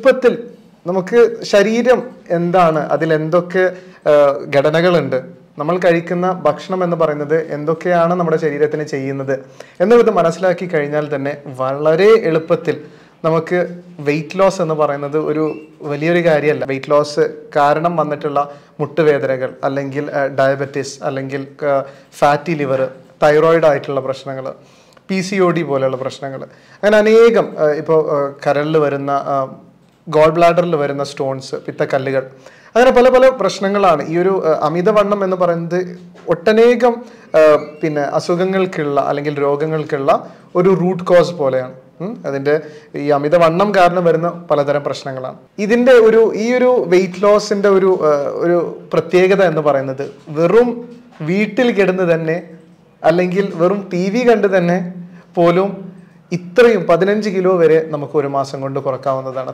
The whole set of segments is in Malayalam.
എളുപ്പത്തിൽ നമുക്ക് ശരീരം എന്താണ് അതിൽ എന്തൊക്കെ ആ, ഘടനകളുണ്ട് നമ്മൾ കഴിക്കുന്ന ഭക്ഷണം എന്ന് പറയുന്നത് എന്തൊക്കെയാണ് നമ്മുടെ ശരീരത്തിന് ചെയ്യുന്നത് എന്നുള്ളത് മനസ്സിലാക്കി കഴിഞ്ഞാൽ തന്നെ വളരെ എളുപ്പത്തിൽ നമുക്ക് വെയിറ്റ് ലോസ് എന്ന് പറയുന്നത് ഒരു വലിയൊരു കാര്യമല്ല വെയിറ്റ് ലോസ് കാരണം വന്നിട്ടുള്ള മുട്ടുവേദനകൾ അല്ലെങ്കിൽ ഡയബറ്റിസ് അല്ലെങ്കിൽ ഫാറ്റി ലിവർ തൈറോയിഡ് ആയിട്ടുള്ള പ്രശ്നങ്ങൾ പി സി ഒ ഡി പോലെയുള്ള പ്രശ്നങ്ങൾ അങ്ങനെ അനേകം ഇപ്പോൾ കരളിൽ വരുന്ന ഗോൾ ബ്ലാഡറിൽ വരുന്ന സ്റ്റോൺസ് പിത്തക്കല്ലുകൾ അങ്ങനെ പല പല പ്രശ്നങ്ങളാണ് ഈ ഒരു ആ, അമിതവണ്ണം എന്ന് പറയുന്നത് ഒട്ടനേകം ആ, പിന്നെ അസുഖങ്ങൾക്കുള്ള അല്ലെങ്കിൽ രോഗങ്ങൾക്കുള്ള ഒരു റൂട്ട് കോസ് പോലെയാണ് ഉം. അതിന്റെ ഈ അമിതവണ്ണം കാരണം വരുന്ന പലതരം പ്രശ്നങ്ങളാണ് ഇതിന്റെ ഒരു ഈ ഒരു വെയിറ്റ് ലോസിന്റെ ഒരു ആ, ഒരു പ്രത്യേകത എന്ന് പറയുന്നത് വെറും വീട്ടിൽ കിടന്ന് തന്നെ അല്ലെങ്കിൽ വെറും ടി വി കണ്ട് തന്നെ പോലും ഇത്രയും പതിനഞ്ച് കിലോ വരെ നമുക്ക് ഒരു മാസം കൊണ്ട് കുറക്കാവുന്നതാണ്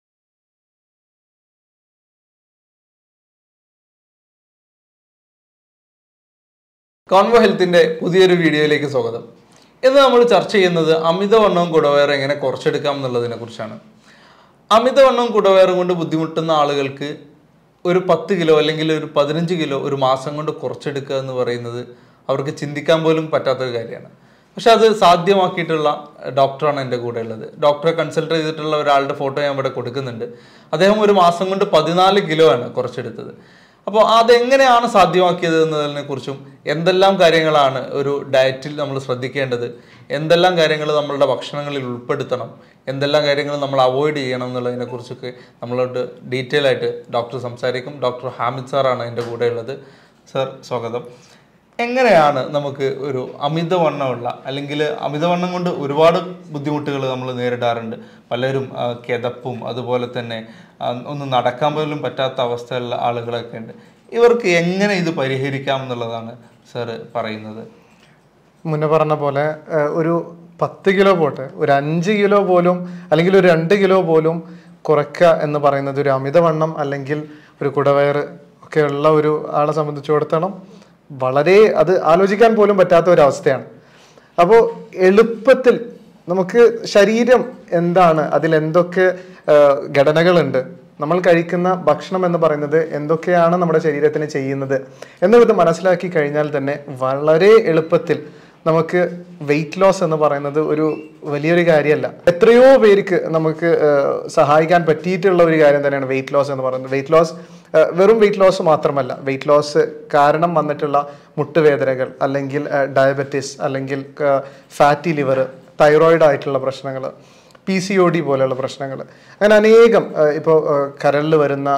കോൺവോ ഹെൽത്തിന്റെ പുതിയൊരു വീഡിയോയിലേക്ക് സ്വാഗതം ഇന്ന് നമ്മൾ ചർച്ച ചെയ്യുന്നത് അമിതവണ്ണവും കുടവയറും എങ്ങനെ കുറച്ചെടുക്കാം എന്നുള്ളതിനെ കുറിച്ചാണ് അമിതവണ്ണവും കുടവയറും കൊണ്ട് ബുദ്ധിമുട്ടുന്ന ആളുകൾക്ക് ഒരു പത്ത് കിലോ അല്ലെങ്കിൽ ഒരു പതിനഞ്ച് കിലോ ഒരു മാസം കൊണ്ട് കുറച്ചെടുക്കുക എന്ന് പറയുന്നത് അവർക്ക് ചിന്തിക്കാൻ പോലും പറ്റാത്തൊരു കാര്യമാണ് പക്ഷെ അത് സാധ്യമാക്കിയിട്ടുള്ള ഡോക്ടറാണ് എൻ്റെ കൂടെ ഉള്ളത് ഡോക്ടറെ കൺസൾട്ട് ചെയ്തിട്ടുള്ള ഒരാളുടെ ഫോട്ടോ ഞാൻ ഇവിടെ കൊടുക്കുന്നുണ്ട് അദ്ദേഹം ഒരു മാസം കൊണ്ട് പതിനാല് കിലോ ആണ് കുറച്ചെടുത്തത് അപ്പോൾ അതെങ്ങനെയാണ് സാധ്യമാക്കിയത് എന്നതിനെ കുറിച്ചും എന്തെല്ലാം കാര്യങ്ങളാണ് ഒരു ഡയറ്റിൽ നമ്മൾ ശ്രദ്ധിക്കേണ്ടത് എന്തെല്ലാം കാര്യങ്ങൾ നമ്മളുടെ ഭക്ഷണങ്ങളിൽ ഉൾപ്പെടുത്തണം എന്തെല്ലാം കാര്യങ്ങൾ നമ്മൾ അവോയ്ഡ് ചെയ്യണം എന്നുള്ളതിനെ കുറിച്ചൊക്കെ നമ്മളോട് ഡീറ്റെയിൽ ആയിട്ട് ഡോക്ടർ സംസാരിക്കും ഡോക്ടർ ഹാമിദ് സാറാണ് എൻ്റെ കൂടെ ഉള്ളത് സർ സ്വാഗതം എങ്ങനെയാണ് നമുക്ക് ഒരു അമിതവണ്ണമുള്ള അല്ലെങ്കിൽ അമിതവണ്ണം കൊണ്ട് ഒരുപാട് ബുദ്ധിമുട്ടുകൾ നമ്മൾ നേരിടാറുണ്ട് പലരും ആ, കിതപ്പും അതുപോലെ തന്നെ ആ, ഒന്ന് നടക്കാൻ പോലും പറ്റാത്ത അവസ്ഥയുള്ള ആളുകളൊക്കെ ഉണ്ട് ഇവർക്ക് എങ്ങനെ ഇത് പരിഹരിക്കാം എന്നുള്ളതാണ് സാറ് പറയുന്നത് മുന്നേ പറഞ്ഞ പോലെ ഏഹ്, ഒരു പത്ത് കിലോ പോട്ടെ ഒരു അഞ്ച് കിലോ പോലും അല്ലെങ്കിൽ ഒരു രണ്ട് കിലോ പോലും കുറയ്ക്കുക എന്ന് പറയുന്നത് ഒരു അമിതവണ്ണം അല്ലെങ്കിൽ ഒരു കുടവയറ് ഒക്കെ ഉള്ള ഒരു ആളെ സംബന്ധിച്ചിടത്തോളം വളരെ അത് ആലോചിക്കാൻ പോലും പറ്റാത്ത ഒരു അവസ്ഥയാണ് അപ്പോൾ എളുപ്പത്തിൽ നമുക്ക് ശരീരം എന്താണ് അതിൽ എന്തൊക്കെ ഏഹ്, ഘടനകളുണ്ട് നമ്മൾ കഴിക്കുന്ന ഭക്ഷണം എന്ന് പറയുന്നത് എന്തൊക്കെയാണ് നമ്മുടെ ശരീരത്തിന് ചെയ്യുന്നത് എന്നുള്ളത് മനസ്സിലാക്കി കഴിഞ്ഞാൽ തന്നെ വളരെ എളുപ്പത്തിൽ നമുക്ക് വെയിറ്റ് ലോസ് എന്ന് പറയുന്നത് ഒരു വലിയൊരു കാര്യമല്ല എത്രയോ പേർക്ക് നമുക്ക് ഏഹ്, സഹായിക്കാൻ പറ്റിയിട്ടുള്ള ഒരു കാര്യം തന്നെയാണ് വെയിറ്റ് ലോസ് എന്ന് പറയുന്നത് വെയിറ്റ് ലോസ് വെറും വെയിറ്റ് ലോസ് മാത്രമല്ല വെയിറ്റ് ലോസ് കാരണം വന്നിട്ടുള്ള മുട്ടുവേദനകൾ അല്ലെങ്കിൽ ഡയബറ്റിസ് അല്ലെങ്കിൽ ഫാറ്റി ലിവർ തൈറോയിഡ് ആയിട്ടുള്ള പ്രശ്നങ്ങൾ പി സി ഒ ഡി പോലെയുള്ള പ്രശ്നങ്ങൾ അങ്ങനെ അനേകം ഇപ്പോൾ കരളിൽ വരുന്ന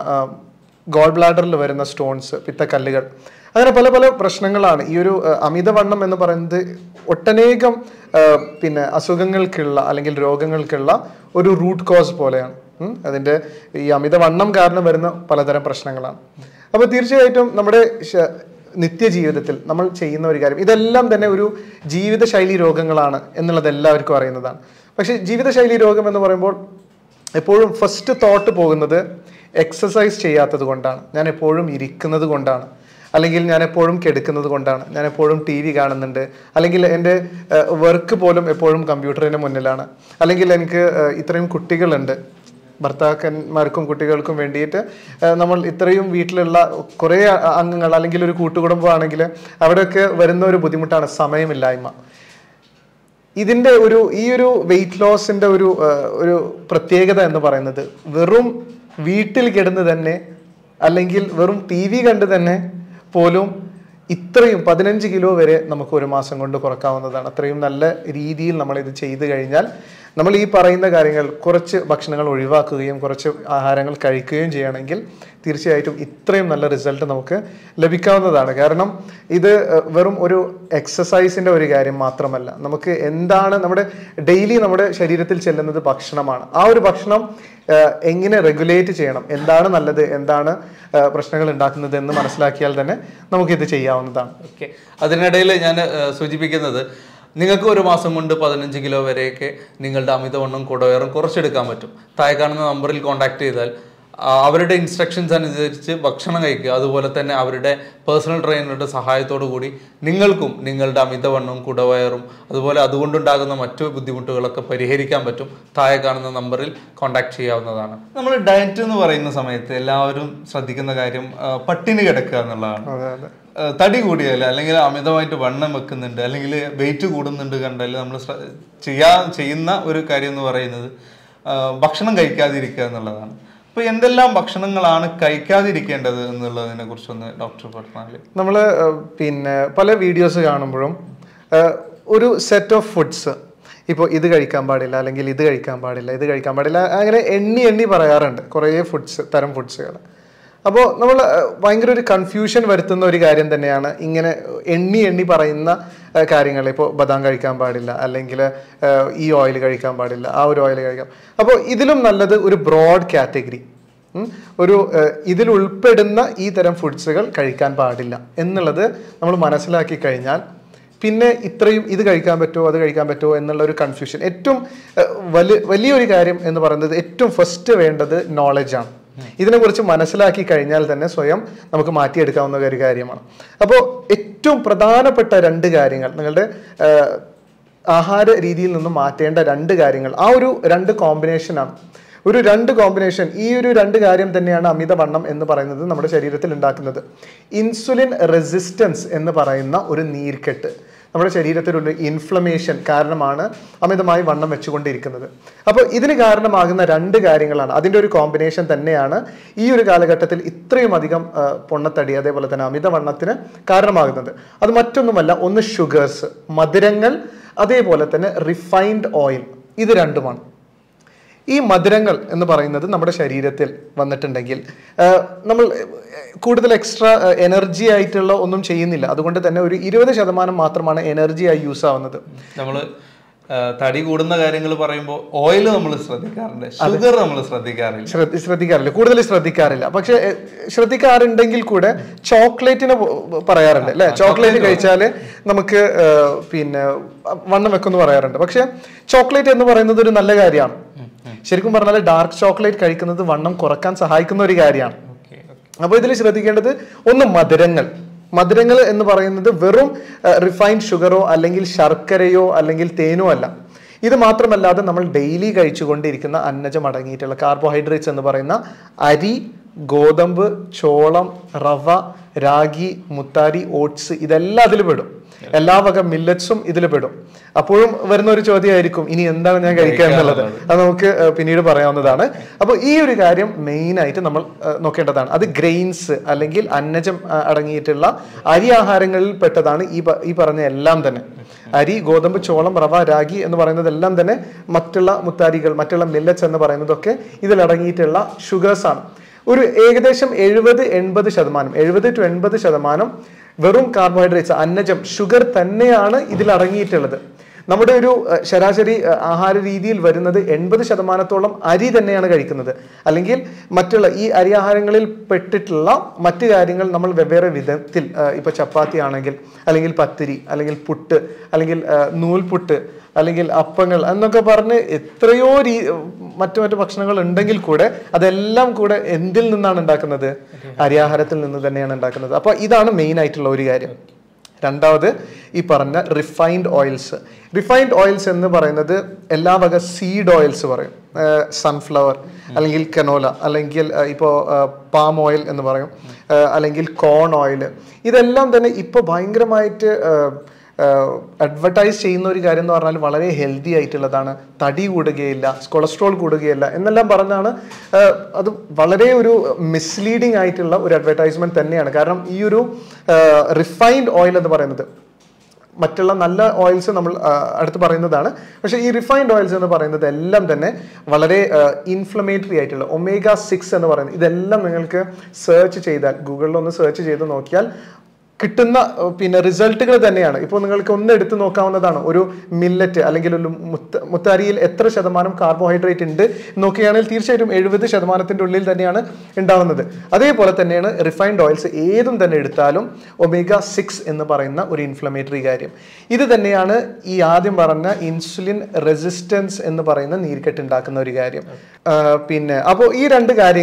ഗോൾ ബ്ലാഡറിൽ വരുന്ന സ്റ്റോൺസ് പിത്തക്കല്ലുകൾ അങ്ങനെ പല പല പ്രശ്നങ്ങളാണ് ഈ ഒരു ആ, അമിതവണ്ണം എന്ന് പറയുന്നത് ഒട്ടനേകം ആ, പിന്നെ അസുഖങ്ങൾക്കുള്ള അല്ലെങ്കിൽ രോഗങ്ങൾക്കുള്ള ഒരു റൂട്ട് കോസ് പോലെയാണ് ഉം. അതിന്റെ ഈ അമിതവണ്ണം കാരണം വരുന്ന പലതരം പ്രശ്നങ്ങളാണ് അപ്പോൾ തീർച്ചയായിട്ടും നമ്മുടെ ശ- നിത്യജീവിതത്തിൽ നമ്മൾ ചെയ്യുന്ന ഒരു കാര്യം ഇതെല്ലാം തന്നെ ഒരു ജീവിതശൈലി രോഗങ്ങളാണ് എന്നുള്ളത് എല്ലാവർക്കും അറിയുന്നതാണ് പക്ഷേ ജീവിതശൈലി രോഗം എന്ന് പറയുമ്പോൾ എപ്പോഴും ഫസ്റ്റ് തോട്ട് പോകുന്നത് എക്സസൈസ് ചെയ്യാത്തത് കൊണ്ടാണ് ഞാൻ എപ്പോഴും ഇരിക്കുന്നത് കൊണ്ടാണ് അല്ലെങ്കിൽ ഞാൻ എപ്പോഴും കിടക്കുന്നത് കൊണ്ടാണ് ഞാൻ എപ്പോഴും ടി വി കാണുന്നുണ്ട് അല്ലെങ്കിൽ എൻ്റെ വർക്ക് പോലും എപ്പോഴും കമ്പ്യൂട്ടറിന് മുന്നിലാണ് അല്ലെങ്കിൽ എനിക്ക് ഏഹ്, ഇത്രയും കുട്ടികളുണ്ട് ഭർത്താക്കന്മാർക്കും കുട്ടികൾക്കും വേണ്ടിയിട്ട് ഏഹ്, നമ്മൾ ഇത്രയും വീട്ടിലുള്ള കുറേ അ- അംഗങ്ങൾ അല്ലെങ്കിൽ ഒരു കൂട്ടുകുടുംബമാണെങ്കിൽ അവിടെയൊക്കെ വരുന്ന ഒരു ബുദ്ധിമുട്ടാണ് സമയമില്ലായ്മ ഇതിന്റെ ഒരു ഈ ഒരു വെയിറ്റ് ലോസിന്റെ ഒരു ആ, ഒരു പ്രത്യേകത എന്ന് പറയുന്നത് വെറും വീട്ടിൽ കിടന്ന് തന്നെ അല്ലെങ്കിൽ വെറും ടി വി കണ്ട് തന്നെ പോലും ഇത്രയും പതിനഞ്ച് കിലോ വരെ നമുക്ക് ഒരു മാസം കൊണ്ട് കുറക്കാവുന്നതാണ് അത്രയും നല്ല രീതിയിൽ നമ്മൾ ഇത് ചെയ്തു കഴിഞ്ഞാൽ നമ്മൾ ഈ പറയുന്ന കാര്യങ്ങൾ കുറച്ച് ഭക്ഷണങ്ങൾ ഒഴിവാക്കുകയും കുറച്ച് ആഹാരങ്ങൾ കഴിക്കുകയും ചെയ്യുകയാണെങ്കിൽ തീർച്ചയായിട്ടും ഇത്രയും നല്ല റിസൾട്ട് നമുക്ക് ലഭിക്കാവുന്നതാണ് കാരണം ഇത് ഏഹ്, വെറും ഒരു എക്സസൈസിന്റെ ഒരു കാര്യം മാത്രമല്ല നമുക്ക് എന്താണ് നമ്മുടെ ഡെയിലി നമ്മുടെ ശരീരത്തിൽ ചെല്ലുന്നത് ഭക്ഷണമാണ് ആ ഒരു ഭക്ഷണം ഏഹ്, എങ്ങനെ റെഗുലേറ്റ് ചെയ്യണം എന്താണ് നല്ലത് എന്താണ് ഏഹ്, പ്രശ്നങ്ങൾ ഉണ്ടാക്കുന്നത് എന്ന് മനസ്സിലാക്കിയാൽ തന്നെ നമുക്ക് ഇത് ചെയ്യാവുന്നതാണ് ഓക്കെ അതിനിടയിൽ ഞാൻ ഏഹ്, സൂചിപ്പിക്കുന്നത് നിങ്ങൾക്ക് ഒരു മാസം കൊണ്ട് പതിനഞ്ച് കിലോ വരെയൊക്കെ നിങ്ങളുടെ അമിതവണ്ണം കുടവയറും കുറച്ചെടുക്കാൻ പറ്റും താഴെ കാണുന്ന നമ്പറിൽ കോൺടാക്ട് ചെയ്താൽ ആ, അവരുടെ ഇൻസ്ട്രക്ഷൻസ് അനുസരിച്ച് ഭക്ഷണം കഴിക്കുക അതുപോലെ തന്നെ അവരുടെ പേഴ്സണൽ ട്രെയിനറുടെ സഹായത്തോടു കൂടി നിങ്ങൾക്കും നിങ്ങളുടെ അമിതവണ്ണവും കുടവയറും അതുപോലെ അതുകൊണ്ടുണ്ടാകുന്ന മറ്റു ബുദ്ധിമുട്ടുകളൊക്കെ പരിഹരിക്കാൻ പറ്റും താഴെ കാണുന്ന നമ്പറിൽ കോൺടാക്ട് ചെയ്യാവുന്നതാണ് നമ്മൾ ഡയറ്റ് എന്ന് പറയുന്ന സമയത്ത് എല്ലാവരും ശ്രദ്ധിക്കുന്ന കാര്യം ആ, പട്ടിണി കിടക്കുക എന്നുള്ളതാണ് അതെ അതെ ആ, തടി കൂടിയാൽ അല്ലെങ്കിൽ അമിതമായിട്ട് വണ്ണം വെക്കുന്നുണ്ട് അല്ലെങ്കിൽ വെയിറ്റ് കൂടുന്നുണ്ട് കണ്ടാൽ നമ്മൾ ചെയ്യാ ചെയ്യുന്ന ഒരു കാര്യം എന്ന് പറയുന്നത് ആ, ഭക്ഷണം കഴിക്കാതിരിക്കുക എന്നുള്ളതാണ് അപ്പൊ എന്തെല്ലാം ഭക്ഷണങ്ങളാണ് കഴിക്കാതിരിക്കേണ്ടത് എന്നുള്ളതിനെ കുറിച്ചൊന്ന് ഡോക്ടർ പറഞ്ഞാൽ നമ്മൾ പിന്നെ പല വീഡിയോസ് കാണുമ്പോഴും ഏഹ്, ഒരു സെറ്റ് ഓഫ് ഫുഡ്സ് ഇപ്പോൾ ഇത് കഴിക്കാൻ പാടില്ല അല്ലെങ്കിൽ ഇത് കഴിക്കാൻ പാടില്ല ഇത് കഴിക്കാൻ പാടില്ല അങ്ങനെ എണ്ണി എണ്ണി പറയാറുണ്ട് കുറേ ഫുഡ്സ് തരം ഫുഡ്സുകൾ അപ്പോൾ നമ്മൾ ഭയങ്കര ഒരു കൺഫ്യൂഷൻ വരുത്തുന്ന ഒരു കാര്യം തന്നെയാണ് ഇങ്ങനെ എണ്ണി എണ്ണി പറയുന്ന ഏഹ്, കാര്യങ്ങൾ ഇപ്പോൾ ബദാം കഴിക്കാൻ പാടില്ല അല്ലെങ്കിൽ ഏഹ്, ഈ ഓയിൽ കഴിക്കാൻ പാടില്ല ആ ഒരു ഓയിൽ കഴിക്കാം അപ്പോൾ ഇതിലും നല്ലത് ഒരു ബ്രോഡ് കാറ്റഗറി ഉം. ഒരു ഏഹ്, ഇതിൽ ഉൾപ്പെടുന്ന ഈ തരം ഫുഡ്സുകൾ കഴിക്കാൻ പാടില്ല എന്നുള്ളത് നമ്മൾ മനസ്സിലാക്കി കഴിഞ്ഞാൽ പിന്നെ ഇത്രയും ഇത് കഴിക്കാൻ പറ്റുമോ അത് കഴിക്കാൻ പറ്റുമോ എന്നുള്ള ഒരു കൺഫ്യൂഷൻ ഏറ്റവും ഏഹ്, വലിയ വലിയൊരു കാര്യം എന്ന് പറയുന്നത് ഏറ്റവും ഫസ്റ്റ് വേണ്ടത് നോളജാണ് ഇതിനെക്കുറിച്ച് മനസ്സിലാക്കി കഴിഞ്ഞാൽ തന്നെ സ്വയം നമുക്ക് മാറ്റിയെടുക്കാവുന്ന ഒരു കാര്യമാണ് അപ്പോൾ ഏറ്റവും പ്രധാനപ്പെട്ട രണ്ട് കാര്യങ്ങൾ നിങ്ങളുടെ ഏഹ്, ആഹാര രീതിയിൽ നിന്നും മാറ്റേണ്ട രണ്ട് കാര്യങ്ങൾ ആ ഒരു രണ്ട് കോമ്പിനേഷനാണ് ഒരു രണ്ട് കോമ്പിനേഷൻ ഈ ഒരു രണ്ട് കാര്യം തന്നെയാണ് അമിതവണ്ണം എന്ന് പറയുന്നത് നമ്മുടെ ശരീരത്തിൽ ഉണ്ടാക്കുന്നത് ഇൻസുലിൻ റെസിസ്റ്റൻസ് എന്ന് പറയുന്ന ഒരു നീർക്കെട്ട് നമ്മുടെ ശരീരത്തിലുള്ള ഇൻഫ്ലമേഷൻ കാരണമാണ് അമിതമായി വണ്ണം വെച്ചുകൊണ്ടിരിക്കുന്നത് അപ്പോൾ ഇതിന് കാരണമാകുന്ന രണ്ട് കാര്യങ്ങളാണ് അതിൻ്റെ ഒരു കോമ്പിനേഷൻ തന്നെയാണ് ഈ ഒരു കാലഘട്ടത്തിൽ ഇത്രയും അധികം ആ, പൊണ്ണത്തടി അതേപോലെ തന്നെ അമിതവണ്ണത്തിന് കാരണമാകുന്നത് അത് മറ്റൊന്നുമല്ല ഒന്ന് ഷുഗേഴ്സ് മധുരങ്ങൾ അതേപോലെ തന്നെ റിഫൈൻഡ് ഓയിൽ ഇത് രണ്ടുമാണ് ഈ മധുരങ്ങൾ എന്ന് പറയുന്നത് നമ്മുടെ ശരീരത്തിൽ വന്നിട്ടുണ്ടെങ്കിൽ ആ, നമ്മൾ കൂടുതൽ എക്സ്ട്രാ എനർജി ആയിട്ടുള്ള ഒന്നും ചെയ്യുന്നില്ല അതുകൊണ്ട് തന്നെ ഒരു ഇരുപത് ശതമാനം മാത്രമാണ് എനർജി ആയി യൂസ് ആവുന്നത് നമ്മൾ തടി കൂടുന്ന കാര്യങ്ങൾ പറയുമ്പോൾ ഓയിൽ നമ്മൾ ശ്രദ്ധിക്കാറുണ്ട് ഷുഗർ നമ്മൾ ശ്രദ്ധിക്കാറില്ല ശ്രദ്ധ- ശ്രദ്ധിക്കാറില്ല കൂടുതൽ ശ്രദ്ധിക്കാറില്ല പക്ഷെ എ, ശ്രദ്ധിക്കാറുണ്ടെങ്കിൽ കൂടെ ചോക്ലേറ്റിനെ പ- പറയാറുണ്ട് അല്ലെ ചോക്ലേറ്റ് കഴിച്ചാൽ നമുക്ക് ഏ, പിന്നെ വണ്ണം വെക്കുമെന്ന് പറയാറുണ്ട് പക്ഷെ ചോക്ലേറ്റ് എന്ന് പറയുന്നത് ഒരു നല്ല കാര്യമാണ് ശരിക്കും പറഞ്ഞാൽ ഡാർക്ക് ചോക്ലേറ്റ് കഴിക്കുന്നത് വണ്ണം കുറക്കാൻ സഹായിക്കുന്ന ഒരു കാര്യമാണ് ഓക്കെ അപ്പോൾ ഇതിൽ ശ്രദ്ധിക്കേണ്ടത് ഒന്ന് മധുരങ്ങൾ മധുരങ്ങൾ എന്ന് പറയുന്നത് വെറും റിഫൈൻഡ് ഷുഗറോ അല്ലെങ്കിൽ ശർക്കരയോ അല്ലെങ്കിൽ തേനോ അല്ല ഇത് മാത്രമല്ലാതെ നമ്മൾ ഡെയിലി കഴിച്ചുകൊണ്ടിരിക്കുന്ന അന്നജം അടങ്ങിയിട്ടുള്ള കാർബോഹൈഡ്രേറ്റ്സ് എന്ന് പറയുന്ന അരി ഗോതമ്പ് ചോളം റവ രാഗി മുത്താരി ഓട്സ് ഇതെല്ലാം അതിൽ പെടും എല്ലാ വക മില്ലറ്റ്സും ഇതിൽ പെടും അപ്പോഴും വരുന്ന ഒരു ചോദ്യമായിരിക്കും ഇനി എന്താണ് ഞാൻ കഴിക്കുക എന്നുള്ളത് അത് നമുക്ക് ഏഹ്, പിന്നീട് പറയാവുന്നതാണ് അപ്പോൾ ഈ ഒരു കാര്യം മെയിൻ ആയിട്ട് നമ്മൾ ഏഹ്, നോക്കേണ്ടതാണ് അത് ഗ്രെയിൻസ് അല്ലെങ്കിൽ അന്നജം ആ, അടങ്ങിയിട്ടുള്ള അരി ആഹാരങ്ങളിൽ പെട്ടതാണ് ഈ പ- ഈ പറഞ്ഞ എല്ലാം തന്നെ അരി ഗോതമ്പ് ചോളം റവ രാഗി എന്ന് പറയുന്നതെല്ലാം തന്നെ മറ്റുള്ള മുത്താരികൾ മറ്റുള്ള മില്ലറ്റ്സ് എന്ന് പറയുന്നതൊക്കെ ഇതിലടങ്ങിയിട്ടുള്ള ഷുഗേഴ്സ് ആണ് ഒരു ഏകദേശം എഴുപത് എൺപത് ശതമാനം എഴുപത് ടു എൺപത് ശതമാനം വെറും കാർബോഹൈഡ്രേറ്റ്സ് അന്നജം ഷുഗർ തന്നെയാണ് ഇതിൽ അടങ്ങിയിട്ടുള്ളത് നമ്മുടെ ഒരു അഹ്, ശരാശരി അഹ്, ആഹാര രീതിയിൽ വരുന്നത് എൺപത് ശതമാനത്തോളം അരി തന്നെയാണ് കഴിക്കുന്നത് അല്ലെങ്കിൽ മറ്റുള്ള ഈ അരി ആഹാരങ്ങളിൽ പെട്ടിട്ടുള്ള മറ്റു കാര്യങ്ങൾ നമ്മൾ വെവ്വേറെ വിധത്തിൽ അഹ്, ഇപ്പൊ ചപ്പാത്തി ആണെങ്കിൽ അല്ലെങ്കിൽ പത്തിരി അല്ലെങ്കിൽ പുട്ട് അല്ലെങ്കിൽ അഹ്, നൂൽപുട്ട് അല്ലെങ്കിൽ അപ്പങ്ങൾ എന്നൊക്കെ പറഞ്ഞ് എത്രയോ രീ മറ്റു മറ്റു ഭക്ഷണങ്ങൾ ഉണ്ടെങ്കിൽ കൂടെ അതെല്ലാം കൂടെ എന്തിൽ നിന്നാണ് ഉണ്ടാക്കുന്നത് അരിയാഹാരത്തിൽ നിന്ന് തന്നെയാണ് ഉണ്ടാക്കുന്നത് അപ്പോൾ ഇതാണ് മെയിൻ ആയിട്ടുള്ള ഒരു കാര്യം രണ്ടാമത് ഈ പറഞ്ഞ റിഫൈൻഡ് ഓയിൽസ് റിഫൈൻഡ് ഓയിൽസ് എന്ന് പറയുന്നത് എല്ലാ വക സീഡ് ഓയിൽസ് പറയും സൺഫ്ലവർ അല്ലെങ്കിൽ കനോല അല്ലെങ്കിൽ ഇപ്പോൾ പാം ഓയിൽ എന്ന് പറയും ആ, അല്ലെങ്കിൽ കോൺ ഓയിൽ ഇതെല്ലാം തന്നെ ഇപ്പോൾ ഭയങ്കരമായിട്ട് അഡ്വർടൈസ് ചെയ്യുന്ന ഒരു കാര്യം എന്ന് പറഞ്ഞാൽ വളരെ ഹെൽത്തി ആയിട്ടുള്ളതാണ് തടി കൂടുകയില്ല കൊളസ്ട്രോൾ കൂടുകയില്ല എന്നെല്ലാം പറഞ്ഞാണ് ആ, അത് വളരെ ഒരു മിസ്ലീഡിങ് ആയിട്ടുള്ള ഒരു അഡ്വർടൈസ്മെന്റ് തന്നെയാണ് കാരണം ഈ ഒരു റിഫൈൻഡ് ഓയിൽ എന്ന് പറയുന്നത് മറ്റുള്ള നല്ല ഓയിൽസ് നമ്മൾ ആ, അടുത്ത് പറയുന്നതാണ് പക്ഷേ ഈ റിഫൈൻഡ് ഓയിൽസ് എന്ന് പറയുന്നത് എല്ലാം തന്നെ വളരെ ഇൻഫ്ലമേറ്ററി ആയിട്ടുള്ള ഒമേഗ സിക്സ് എന്ന് പറയുന്നത് ഇതെല്ലാം നിങ്ങൾക്ക് സെർച്ച് ചെയ്താൽ ഗൂഗിളിൽ ഒന്ന് സെർച്ച് ചെയ്ത് നോക്കിയാൽ കിട്ടുന്ന ആ, പിന്നെ റിസൾട്ടുകൾ തന്നെയാണ് ഇപ്പോൾ നിങ്ങൾക്ക് ഒന്ന് എടുത്ത് നോക്കാവുന്നതാണ് ഒരു മില്ലറ്റ് അല്ലെങ്കിൽ ഒരു മുത്ത മുത്താരിയിൽ എത്ര ശതമാനം കാർബോഹൈഡ്രേറ്റ് ഉണ്ട് നോക്കുകയാണെങ്കിൽ തീർച്ചയായിട്ടും എഴുപത് ശതമാനത്തിൻ്റെ ഉള്ളിൽ തന്നെയാണ് ഉണ്ടാവുന്നത് അതേപോലെ തന്നെയാണ് റിഫൈൻഡ് ഓയിൽസ് ഏതും തന്നെ എടുത്താലും ഒമേഗ സിക്സ് എന്ന് പറയുന്ന ഒരു ഇൻഫ്ലമേറ്ററി കാര്യം ഇത് തന്നെയാണ് ഈ ആദ്യം പറഞ്ഞ ഇൻസുലിൻ റെസിസ്റ്റൻസ് എന്ന് പറയുന്ന നീർക്കെട്ട് ഉണ്ടാക്കുന്ന ഒരു കാര്യം ആ, പിന്നെ അപ്പോൾ ഈ രണ്ട് കാര്യങ്ങൾ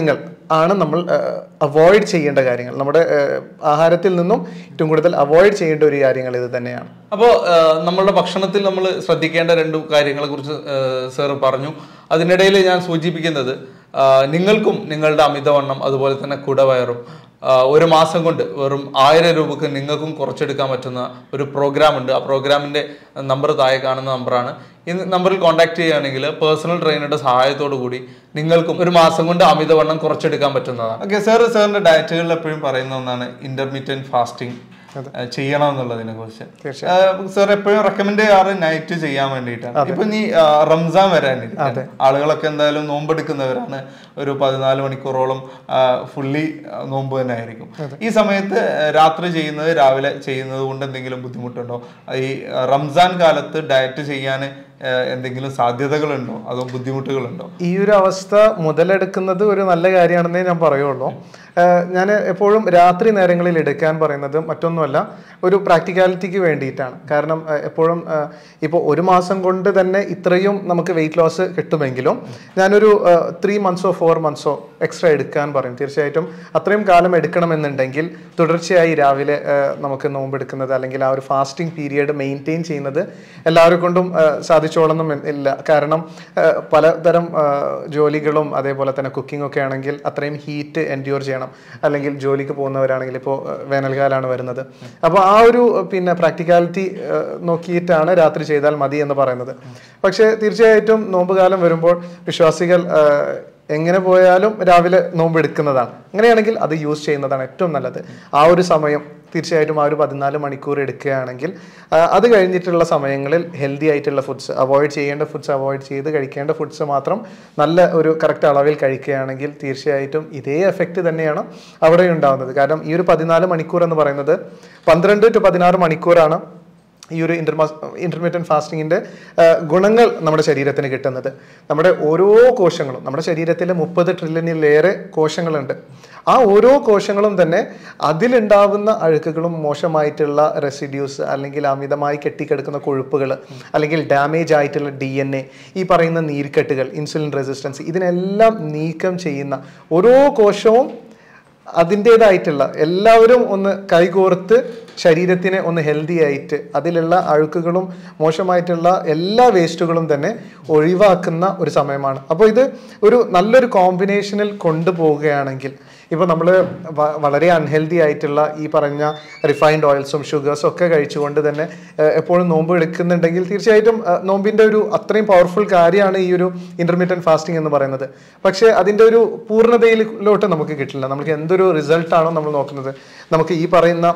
ആണ് നമ്മൾ അവോയ്ഡ് ചെയ്യേണ്ട കാര്യങ്ങൾ നമ്മുടെ ഏഹ്, ആഹാരത്തിൽ നിന്നും ഏറ്റവും കൂടുതൽ അവോയ്ഡ് ചെയ്യേണ്ട ഒരു കാര്യങ്ങൾ ഇത് തന്നെയാണ് അപ്പോൾ നമ്മളുടെ ഭക്ഷണത്തിൽ നമ്മൾ ശ്രദ്ധിക്കേണ്ട രണ്ട് കാര്യങ്ങളെ കുറിച്ച് സാർ പറഞ്ഞു അതിനിടയിൽ ഞാൻ സൂചിപ്പിക്കുന്നത് ആ, നിങ്ങൾക്കും നിങ്ങളുടെ അമിതവണ്ണം അതുപോലെ തന്നെ കുടവയറും ആ, ഒരു മാസം കൊണ്ട് വെറും ആയിരം രൂപക്ക് നിങ്ങൾക്കും കുറച്ചെടുക്കാൻ പറ്റുന്ന ഒരു പ്രോഗ്രാം ഉണ്ട് ആ പ്രോഗ്രാമിന്റെ നമ്പർ താഴെ കാണുന്ന നമ്പറാണ് ഈ നമ്പറിൽ കോൺടാക്ട് ചെയ്യുകയാണെങ്കിൽ പേഴ്സണൽ ട്രെയിനറുടെ സഹായത്തോടു കൂടി നിങ്ങൾക്കും ഒരു മാസം കൊണ്ട് അമിതവണ്ണം കുറച്ചെടുക്കാൻ പറ്റുന്നതാണ് ഓക്കെ സാർ സാറിന്റെ ഡയറ്റുകളിൽ എപ്പോഴും പറയുന്ന ഒന്നാണ് ഇന്റർമീഡിയറ്റ് ഫാസ്റ്റിംഗ് ചെയ്യണം എന്നുള്ളതിനെ കുറിച്ച് സാർ എപ്പോഴും റെക്കമെൻഡ് ചെയ്യാറ് നൈറ്റ് ചെയ്യാൻ വേണ്ടിയിട്ടാണ് ഇപ്പൊ നീ ആ, റംസാൻ വരാനിരിക്കും ആളുകളൊക്കെ എന്തായാലും നോമ്പെടുക്കുന്നവരാണ് ഒരു പതിനാല് മണിക്കൂറോളം ഫുള്ളി നോമ്പ് തന്നെ ആയിരിക്കും ഈ സമയത്ത് ആ, രാത്രി ചെയ്യുന്നത് രാവിലെ ചെയ്യുന്നത് കൊണ്ട് എന്തെങ്കിലും ബുദ്ധിമുട്ടുണ്ടോ ഈ ആ, റംസാൻ കാലത്ത് ഡയറ്റ് ചെയ്യാൻ ആ, എന്തെങ്കിലും സാധ്യതകളുണ്ടോ അതോ ബുദ്ധിമുട്ടുകളുണ്ടോ ഈ ഒരു അവസ്ഥ മുതലെടുക്കുന്നത് ഒരു നല്ല കാര്യമാണെന്നേ ഞാൻ പറയുള്ളൂ ഞാൻ എപ്പോഴും രാത്രി നേരങ്ങളിൽ എടുക്കാൻ പറയുന്നത് മറ്റൊന്നുമല്ല ഒരു പ്രാക്ടിക്കാലിറ്റിക്ക് വേണ്ടിയിട്ടാണ് കാരണം ഏഹ്, എപ്പോഴും ഇപ്പോൾ ഒരു മാസം കൊണ്ട് തന്നെ ഇത്രയും നമുക്ക് വെയിറ്റ് ലോസ് കിട്ടുമെങ്കിലും ഞാനൊരു ത്രീ മന്ത്സോ ഫോർ മന്ത്സോ എക്സ്ട്രാ എടുക്കാൻ പറയും തീർച്ചയായിട്ടും അത്രയും കാലം എടുക്കണമെന്നുണ്ടെങ്കിൽ തുടർച്ചയായി രാവിലെ ഏഹ്, നമുക്ക് നോമ്പെടുക്കുന്നത് അല്ലെങ്കിൽ ആ ഒരു ഫാസ്റ്റിംഗ് പീരിയഡ് മെയിൻറ്റെയിൻ ചെയ്യുന്നത് എല്ലാവരെ കൊണ്ടും ഏഹ്, സാധിച്ചോളണം എന്ന് ഇല്ല കാരണം ഏഹ്, പലതരം ഏഹ്, ജോലികളും അതേപോലെ തന്നെ കുക്കിംഗ് ഒക്കെ ആണെങ്കിൽ അത്രയും ഹീറ്റ് എൻഡ്യൂർ ചെയ്യണം അല്ലെങ്കിൽ ജോലിക്ക് പോകുന്നവരാണെങ്കിൽ ഇപ്പോൾ വേനൽക്കാലമാണ് വരുന്നത് അപ്പോൾ ആ ഒരു ഏഹ്, പിന്നെ പ്രാക്ടിക്കാലിറ്റി നോക്കിയിട്ടാണ് രാത്രി ചെയ്താൽ മതി എന്ന് പറയുന്നത് പക്ഷേ തീർച്ചയായിട്ടും നോമ്പ് കാലം വരുമ്പോൾ വിശ്വാസികൾ ഏഹ്, എങ്ങനെ പോയാലും രാവിലെ നോമ്പ് എടുക്കുന്നതാണ് അങ്ങനെയാണെങ്കിൽ അത് യൂസ് ചെയ്യുന്നതാണ് ഏറ്റവും നല്ലത് ആ ഒരു സമയം തീർച്ചയായിട്ടും ആ ഒരു പതിനാല് മണിക്കൂർ എടുക്കുകയാണെങ്കിൽ ആ, അത് കഴിഞ്ഞിട്ടുള്ള സമയങ്ങളിൽ ഹെൽത്തി ആയിട്ടുള്ള ഫുഡ്സ് അവോയ്ഡ് ചെയ്യേണ്ട ഫുഡ്സ് അവോയ്ഡ് ചെയ്ത് കഴിക്കേണ്ട ഫുഡ്സ് മാത്രം നല്ല ഒരു കറക്റ്റ് അളവിൽ കഴിക്കുകയാണെങ്കിൽ തീർച്ചയായിട്ടും ഇതേ എഫക്റ്റ് തന്നെയാണ് അവിടെ ഉണ്ടാകുന്നത് കാരണം ഈ ഒരു പതിനാല് മണിക്കൂർ എന്ന് പറയുന്നത് പന്ത്രണ്ട് ടു പതിനാറ് മണിക്കൂറാണ് ഈ ഒരു ഇന്റർമാ ഇന്റർമീഡിയറ്റ് ഫാസ്റ്റിങ്ങിന്റെ ഗുണങ്ങൾ നമ്മുടെ ശരീരത്തിന് കിട്ടുന്നത് നമ്മുടെ ഓരോ കോശങ്ങളും നമ്മുടെ ശരീരത്തിൽ മുപ്പത് ട്രില്യണിലേറെ കോശങ്ങളുണ്ട് ആ ഓരോ കോശങ്ങളും തന്നെ അതിലുണ്ടാവുന്ന അഴുക്കുകളും മോശമായിട്ടുള്ള റെസിഡ്യൂസ് അല്ലെങ്കിൽ അമിതമായി കെട്ടിക്കിടക്കുന്ന കൊഴുപ്പുകൾ അല്ലെങ്കിൽ ഡാമേജ് ആയിട്ടുള്ള ഡി എൻ എ ഈ പറയുന്ന നീർക്കെട്ടുകൾ ഇൻസുലിൻ റെസിസ്റ്റൻസ് ഇതിനെല്ലാം നീക്കം ചെയ്യുന്ന ഓരോ കോശവും അതിൻ്റെതായിട്ടുള്ള എല്ലാവരും ഒന്ന് കൈകോർത്ത് ശരീരത്തിനെ ഒന്ന് ഹെൽത്തി ആയിട്ട് അതിലുള്ള അഴുക്കുകളും മോശമായിട്ടുള്ള എല്ലാ വേസ്റ്റുകളും തന്നെ ഒഴിവാക്കുന്ന ഒരു സമയമാണ് അപ്പോൾ ഇത് ഒരു നല്ലൊരു കോമ്പിനേഷനിൽ കൊണ്ടുപോവുകയാണെങ്കിൽ ഇപ്പോൾ നമ്മൾ വളരെ അൺഹെൽത്തി ആയിട്ടുള്ള ഈ പറഞ്ഞ റിഫൈൻഡ് ഓയിൽസും ഷുഗേഴ്സും ഒക്കെ കഴിച്ചുകൊണ്ട് തന്നെ ഏഹ്, എപ്പോഴും നോമ്പ് എടുക്കുന്നുണ്ടെങ്കിൽ തീർച്ചയായിട്ടും ഏഹ്, നോമ്പിൻ്റെ ഒരു അത്രയും പവർഫുൾ കാര്യമാണ് ഈ ഒരു ഇന്റർമീഡിയറ്റ് ഫാസ്റ്റിംഗ് എന്ന് പറയുന്നത് പക്ഷേ അതിൻ്റെ ഒരു പൂർണ്ണതയിലോട്ട് നമുക്ക് കിട്ടില്ല നമുക്ക് എന്തൊരു റിസൾട്ടാണോ നമ്മൾ നോക്കുന്നത് നമുക്ക് ഈ പറയുന്ന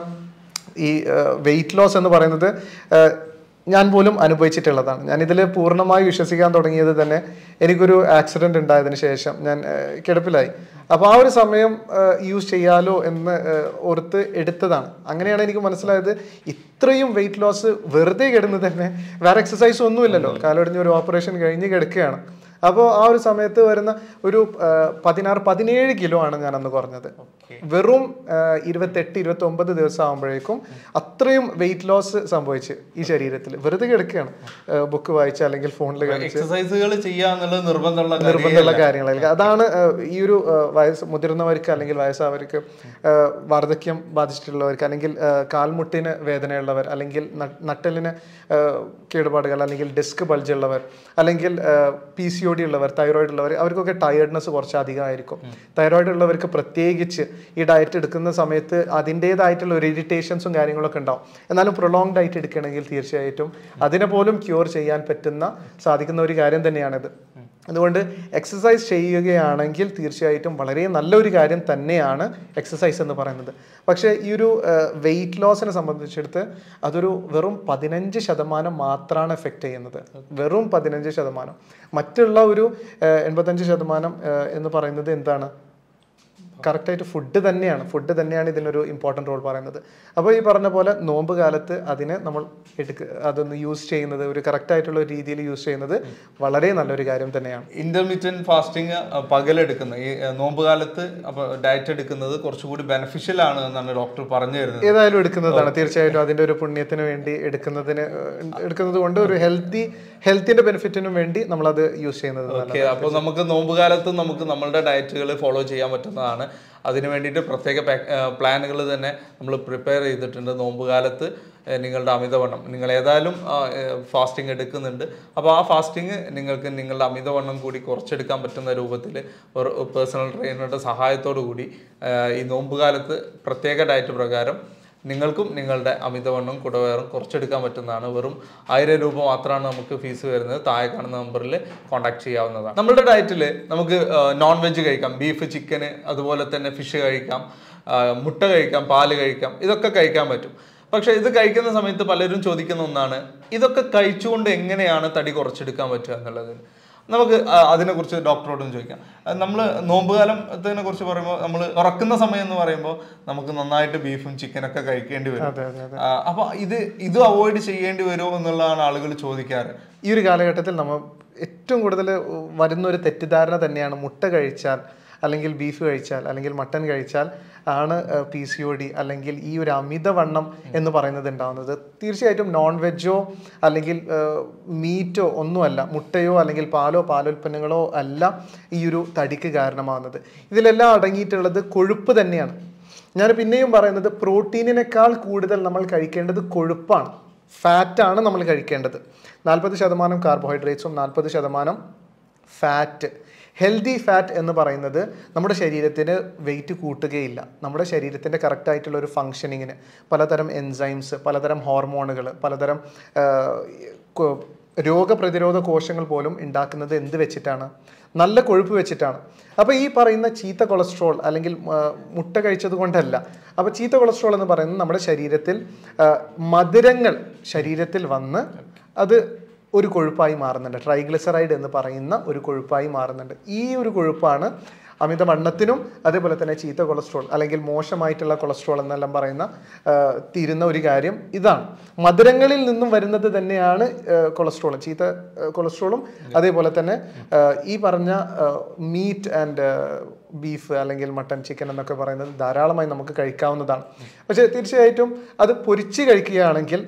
ഈ വെയിറ്റ് ലോസ് എന്ന് പറയുന്നത് ഏഹ്, ഞാൻ പോലും അനുഭവിച്ചിട്ടുള്ളതാണ് ഞാൻ ഇതിൽ പൂർണ്ണമായി വിശ്വസിക്കാൻ തുടങ്ങിയത് തന്നെ എനിക്കൊരു ആക്സിഡന്റ് ഉണ്ടായതിനു ശേഷം ഞാൻ ഏഹ്, കിടപ്പിലായി അപ്പോൾ ആ ഒരു സമയം യൂസ് ചെയ്യാലോ എന്ന് ഏഹ്, ഓർത്ത് എടുത്തതാണ് അങ്ങനെയാണ് എനിക്ക് മനസ്സിലായത് ഇത്രയും വെയിറ്റ് ലോസ് വെറുതെ കിടന്ന് തന്നെ വേറെ എക്സസൈസ് ഒന്നുമില്ലല്ലോ കാലൊടിഞ്ഞ് ഒരു ഓപ്പറേഷൻ കഴിഞ്ഞ് കിടക്കുകയാണ് അപ്പോൾ ആ ഒരു സമയത്ത് വരുന്ന ഒരു ആ, പതിനാറ് പതിനേഴ് കിലോ ആണ് ഞാൻ അന്ന് കുറഞ്ഞത് വെറും ആ, ഇരുപത്തെട്ട് ഇരുപത്തി ഒമ്പത് ദിവസം ആകുമ്പോഴേക്കും അത്രയും വെയിറ്റ് ലോസ് സംഭവിച്ച് ഈ ശരീരത്തിൽ വെറുതെ കിടക്കുകയാണ് ബുക്ക് വായിച്ച് അല്ലെങ്കിൽ ഫോണിൽ കളിച്ച് എക്സസൈസുകൾ ചെയ്യുക എന്നുള്ളത് നിർബന്ധമുള്ള കാര്യമേ നിർബന്ധമുള്ള കാര്യങ്ങളായിരിക്കും അതാണ് ആ, ഈ ഒരു ആ, വയസ്സ് മുതിർന്നവർക്ക് അല്ലെങ്കിൽ വയസ്സായവർക്ക് ആ, വാർദ്ധക്യം ബാധിച്ചിട്ടുള്ളവർക്ക് അല്ലെങ്കിൽ ആ, കാൽമുട്ടിന് വേദനയുള്ളവർ അല്ലെങ്കിൽ ന- നട്ടലിന് ആ, കേടുപാടുകൾ അല്ലെങ്കിൽ ഡിസ്ക് ബൾജ് ഉള്ളവർ അല്ലെങ്കിൽ പി സി ഒ ഡി ഉള്ളവർ തൈറോയിഡ് ഉള്ളവർ അവർക്കൊക്കെ ടയർഡ്നെസ് കുറച്ച് അധികമായിരിക്കും തൈറോയിഡ് ഉള്ളവർക്ക് പ്രത്യേകിച്ച് ഈ ഡയറ്റ് എടുക്കുന്ന സമയത്ത് അതിൻ്റെതായിട്ടുള്ള ഒരു ഇറിറ്റേഷൻസും കാര്യങ്ങളൊക്കെ ഉണ്ടാവും എന്നാലും പ്രൊലോങ്ഡ് ആയിട്ട് എടുക്കണമെങ്കിൽ തീർച്ചയായിട്ടും അതിനെ പോലും ക്യൂർ ചെയ്യാൻ പറ്റുന്ന സാധിക്കുന്ന ഒരു കാര്യം തന്നെയാണിത് അതുകൊണ്ട് എക്സസൈസ് ചെയ്യുകയാണെങ്കിൽ തീർച്ചയായിട്ടും വളരെ നല്ലൊരു കാര്യം തന്നെയാണ് എക്സസൈസ് എന്ന് പറയുന്നത് പക്ഷേ ഈ ഒരു വെയിറ്റ് ലോസിനെ സംബന്ധിച്ചെടുത്ത് അതൊരു വെറും പതിനഞ്ച് ശതമാനം മാത്രമാണ് എഫക്റ്റ് ചെയ്യുന്നത് വെറും പതിനഞ്ച് ശതമാനം മറ്റുള്ള ഒരു ഏഹ്, എൺപത്തഞ്ച് ശതമാനം ഏഹ്, എന്ന് പറയുന്നത് എന്താണ് കറക്റ്റായിട്ട് ഫുഡ് തന്നെയാണ് ഫുഡ് തന്നെയാണ് ഇതിനൊരു ഇമ്പോർട്ടൻ്റ് റോൾ പറയുന്നത് അപ്പോൾ ഈ പറഞ്ഞ പോലെ നോമ്പ് കാലത്ത് അതിനെ നമ്മൾ എടുക്ക അതൊന്ന് യൂസ് ചെയ്യുന്നത് ഒരു കറക്റ്റ് ആയിട്ടുള്ള ഒരു രീതിയിൽ യൂസ് ചെയ്യുന്നത് വളരെ നല്ലൊരു കാര്യം തന്നെയാണ് ഇന്റർമീഡിയറ്റ് ഫാസ്റ്റിംഗ് പകലെടുക്കുന്ന ഈ അഹ്, നോമ്പ് കാലത്ത് അപ്പൊ ഡയറ്റ് എടുക്കുന്നത് കുറച്ചുകൂടി ബെനിഫിഷ്യൽ ആണ് എന്നാണ് ഡോക്ടർ പറഞ്ഞു തരുന്നത് ഏതായാലും എടുക്കുന്നതാണ് തീർച്ചയായിട്ടും അതിന്റെ ഒരു പുണ്യത്തിന് വേണ്ടി എടുക്കുന്നതിന് ഏഹ്, എടുക്കുന്നത് കൊണ്ട് ഒരു ഹെൽത്തി ഹെൽത്തിന്റെ ബെനിഫിറ്റിനും വേണ്ടി നമ്മളത് യൂസ് ചെയ്യുന്നത് നല്ലതാണ്. ഓക്കെ അപ്പോൾ നമുക്ക് നോമ്പ് കാലത്ത് നമുക്ക് നമ്മളുടെ ഡയറ്റുകൾ ഫോളോ ചെയ്യാൻ പറ്റുന്നതാണ് അതിന് വേണ്ടിയിട്ട് പ്രത്യേക പ്ലാനുകൾ തന്നെ നമ്മൾ പ്രിപ്പയർ ചെയ്തിട്ടുണ്ട് നോമ്പ് കാലത്ത് ഏഹ്, നിങ്ങളുടെ അമിതവണ്ണം നിങ്ങൾ ഏതായാലും ഫാസ്റ്റിംഗ് എടുക്കുന്നുണ്ട് അപ്പോൾ ആ ഫാസ്റ്റിംഗ് നിങ്ങൾക്ക് നിങ്ങളുടെ അമിതവണ്ണം കൂടി കുറച്ചെടുക്കാൻ പറ്റുന്ന രൂപത്തിൽ ഒരു പേഴ്സണൽ ട്രെയിനറുടെ സഹായത്തോടു കൂടി ഏഹ്, ഈ നോമ്പ് കാലത്ത് പ്രത്യേക ഡയറ്റ് പ്രകാരം നിങ്ങൾക്കും നിങ്ങളുടെ അമിതവണ്ണം കുടവയറും കുറച്ചെടുക്കാൻ പറ്റുന്നതാണ് വെറും ആയിരം രൂപ മാത്രമാണ് നമുക്ക് ഫീസ് വരുന്നത് താഴെ കാണുന്ന നമ്പറിൽ കോൺടാക്ട് ചെയ്യാവുന്നതാണ് നമ്മുടെ ഡയറ്റിൽ നമുക്ക് നോൺ വെജ് കഴിക്കാം ബീഫ് ചിക്കന് അതുപോലെ തന്നെ ഫിഷ് കഴിക്കാം ആ, മുട്ട കഴിക്കാം പാല് കഴിക്കാം ഇതൊക്കെ കഴിക്കാൻ പറ്റും പക്ഷെ ഇത് കഴിക്കുന്ന സമയത്ത് പലരും ചോദിക്കുന്ന ഒന്നാണ് ഇതൊക്കെ കഴിച്ചുകൊണ്ട് എങ്ങനെയാണ് തടി കുറച്ചെടുക്കാൻ പറ്റുക എന്നുള്ളത് നമുക്ക് ആ, അതിനെക്കുറിച്ച് ഡോക്ടറോടും ചോദിക്കാം നമ്മൾ നോമ്പുകാലത്തിനെ കുറിച്ച് പറയുമ്പോൾ നമ്മൾ ഉറക്കുന്ന സമയം എന്ന് പറയുമ്പോൾ നമുക്ക് നന്നായിട്ട് ബീഫും ചിക്കനൊക്കെ കഴിക്കേണ്ടി വരും അതെ അതെ അതെ ആ, അപ്പൊ ഇത് ഇത് അവോയ്ഡ് ചെയ്യേണ്ടി വരുമോ എന്നുള്ളതാണ് ആളുകൾ ചോദിക്കാറ് ഈ ഒരു കാലഘട്ടത്തിൽ നമ്മൾ ഏറ്റവും കൂടുതൽ വരുന്ന ഒരു തെറ്റിദ്ധാരണ തന്നെയാണ് മുട്ട കഴിച്ചാൽ അല്ലെങ്കിൽ ബീഫ് കഴിച്ചാൽ അല്ലെങ്കിൽ മട്ടൻ കഴിച്ചാൽ ആണ് പി സി ഒ ഡി അല്ലെങ്കിൽ ഈ ഒരു അമിതവണ്ണം എന്ന് പറയുന്നത് ഉണ്ടാവുന്നത് തീർച്ചയായിട്ടും നോൺ വെജോ അല്ലെങ്കിൽ മീറ്റോ ഒന്നുമല്ല മുട്ടയോ അല്ലെങ്കിൽ പാലോ പാലോൽപ്പന്നങ്ങളോ അല്ല ഈ ഒരു തടിക്ക് കാരണമാകുന്നത് ഇതിലെല്ലാം അടങ്ങിയിട്ടുള്ളത് കൊഴുപ്പ് തന്നെയാണ് ഞാൻ പിന്നെയും പറയുന്നത് പ്രോട്ടീനിനേക്കാൾ കൂടുതൽ നമ്മൾ കഴിക്കേണ്ടത് കൊഴുപ്പാണ് ഫാറ്റാണ് നമ്മൾ കഴിക്കേണ്ടത് നാൽപ്പത് ശതമാനം കാർബോഹൈഡ്രേറ്റ്സും നാൽപ്പത് ശതമാനം ഫാറ്റ് ഹെൽത്തി ഫാറ്റ് എന്ന് പറയുന്നത് നമ്മുടെ ശരീരത്തിന് വെയിറ്റ് കൂട്ടുകയില്ല നമ്മുടെ ശരീരത്തിൻ്റെ കറക്റ്റ് ആയിട്ടുള്ള ഒരു ഫങ്ഷനിങ്ങിന് പലതരം എൻസൈംസ് പലതരം ഹോർമോണുകൾ പലതരം ആ, കൊ- രോഗപ്രതിരോധ കോശങ്ങൾ പോലും ഉണ്ടാക്കുന്നത് എന്ത് വെച്ചിട്ടാണ് നല്ല കൊഴുപ്പ് വെച്ചിട്ടാണ് അപ്പോൾ ഈ പറയുന്ന ചീത്ത കൊളസ്ട്രോൾ അല്ലെങ്കിൽ ആ, മുട്ട കഴിച്ചത് കൊണ്ടല്ല അപ്പോൾ ചീത്ത കൊളസ്ട്രോൾ എന്ന് പറയുന്നത് നമ്മുടെ ശരീരത്തിൽ ആ, മധുരങ്ങൾ ശരീരത്തിൽ വന്ന് അത് ഒരു കൊഴുപ്പായി മാറുന്നുണ്ട് ട്രൈഗ്ലിസറൈഡ് എന്ന് പറയുന്ന ഒരു കൊഴുപ്പായി മാറുന്നുണ്ട് ഈ ഒരു കൊഴുപ്പാണ് അമിതവണ്ണത്തിനും അതേപോലെ തന്നെ ചീത്ത കൊളസ്ട്രോൾ അല്ലെങ്കിൽ മോശമായിട്ടുള്ള കൊളസ്ട്രോൾ എന്നെല്ലാം പറയുന്ന ആ, തീരുന്ന ഒരു കാര്യം ഇതാണ് മധുരങ്ങളിൽ നിന്നും വരുന്നത് തന്നെയാണ് കൊളസ്ട്രോൾ ചീത്ത ആ, കൊളസ്ട്രോളും അതേപോലെ തന്നെ ആ, ഈ പറഞ്ഞ മീറ്റ് ആൻഡ് ബീഫ് അല്ലെങ്കിൽ മട്ടൺ ചിക്കൻ എന്നൊക്കെ പറയുന്നത് ധാരാളമായി നമുക്ക് കഴിക്കാവുന്നതാണ് പക്ഷേ തീർച്ചയായിട്ടും അത് പൊരിച്ച് കഴിക്കുകയാണെങ്കിൽ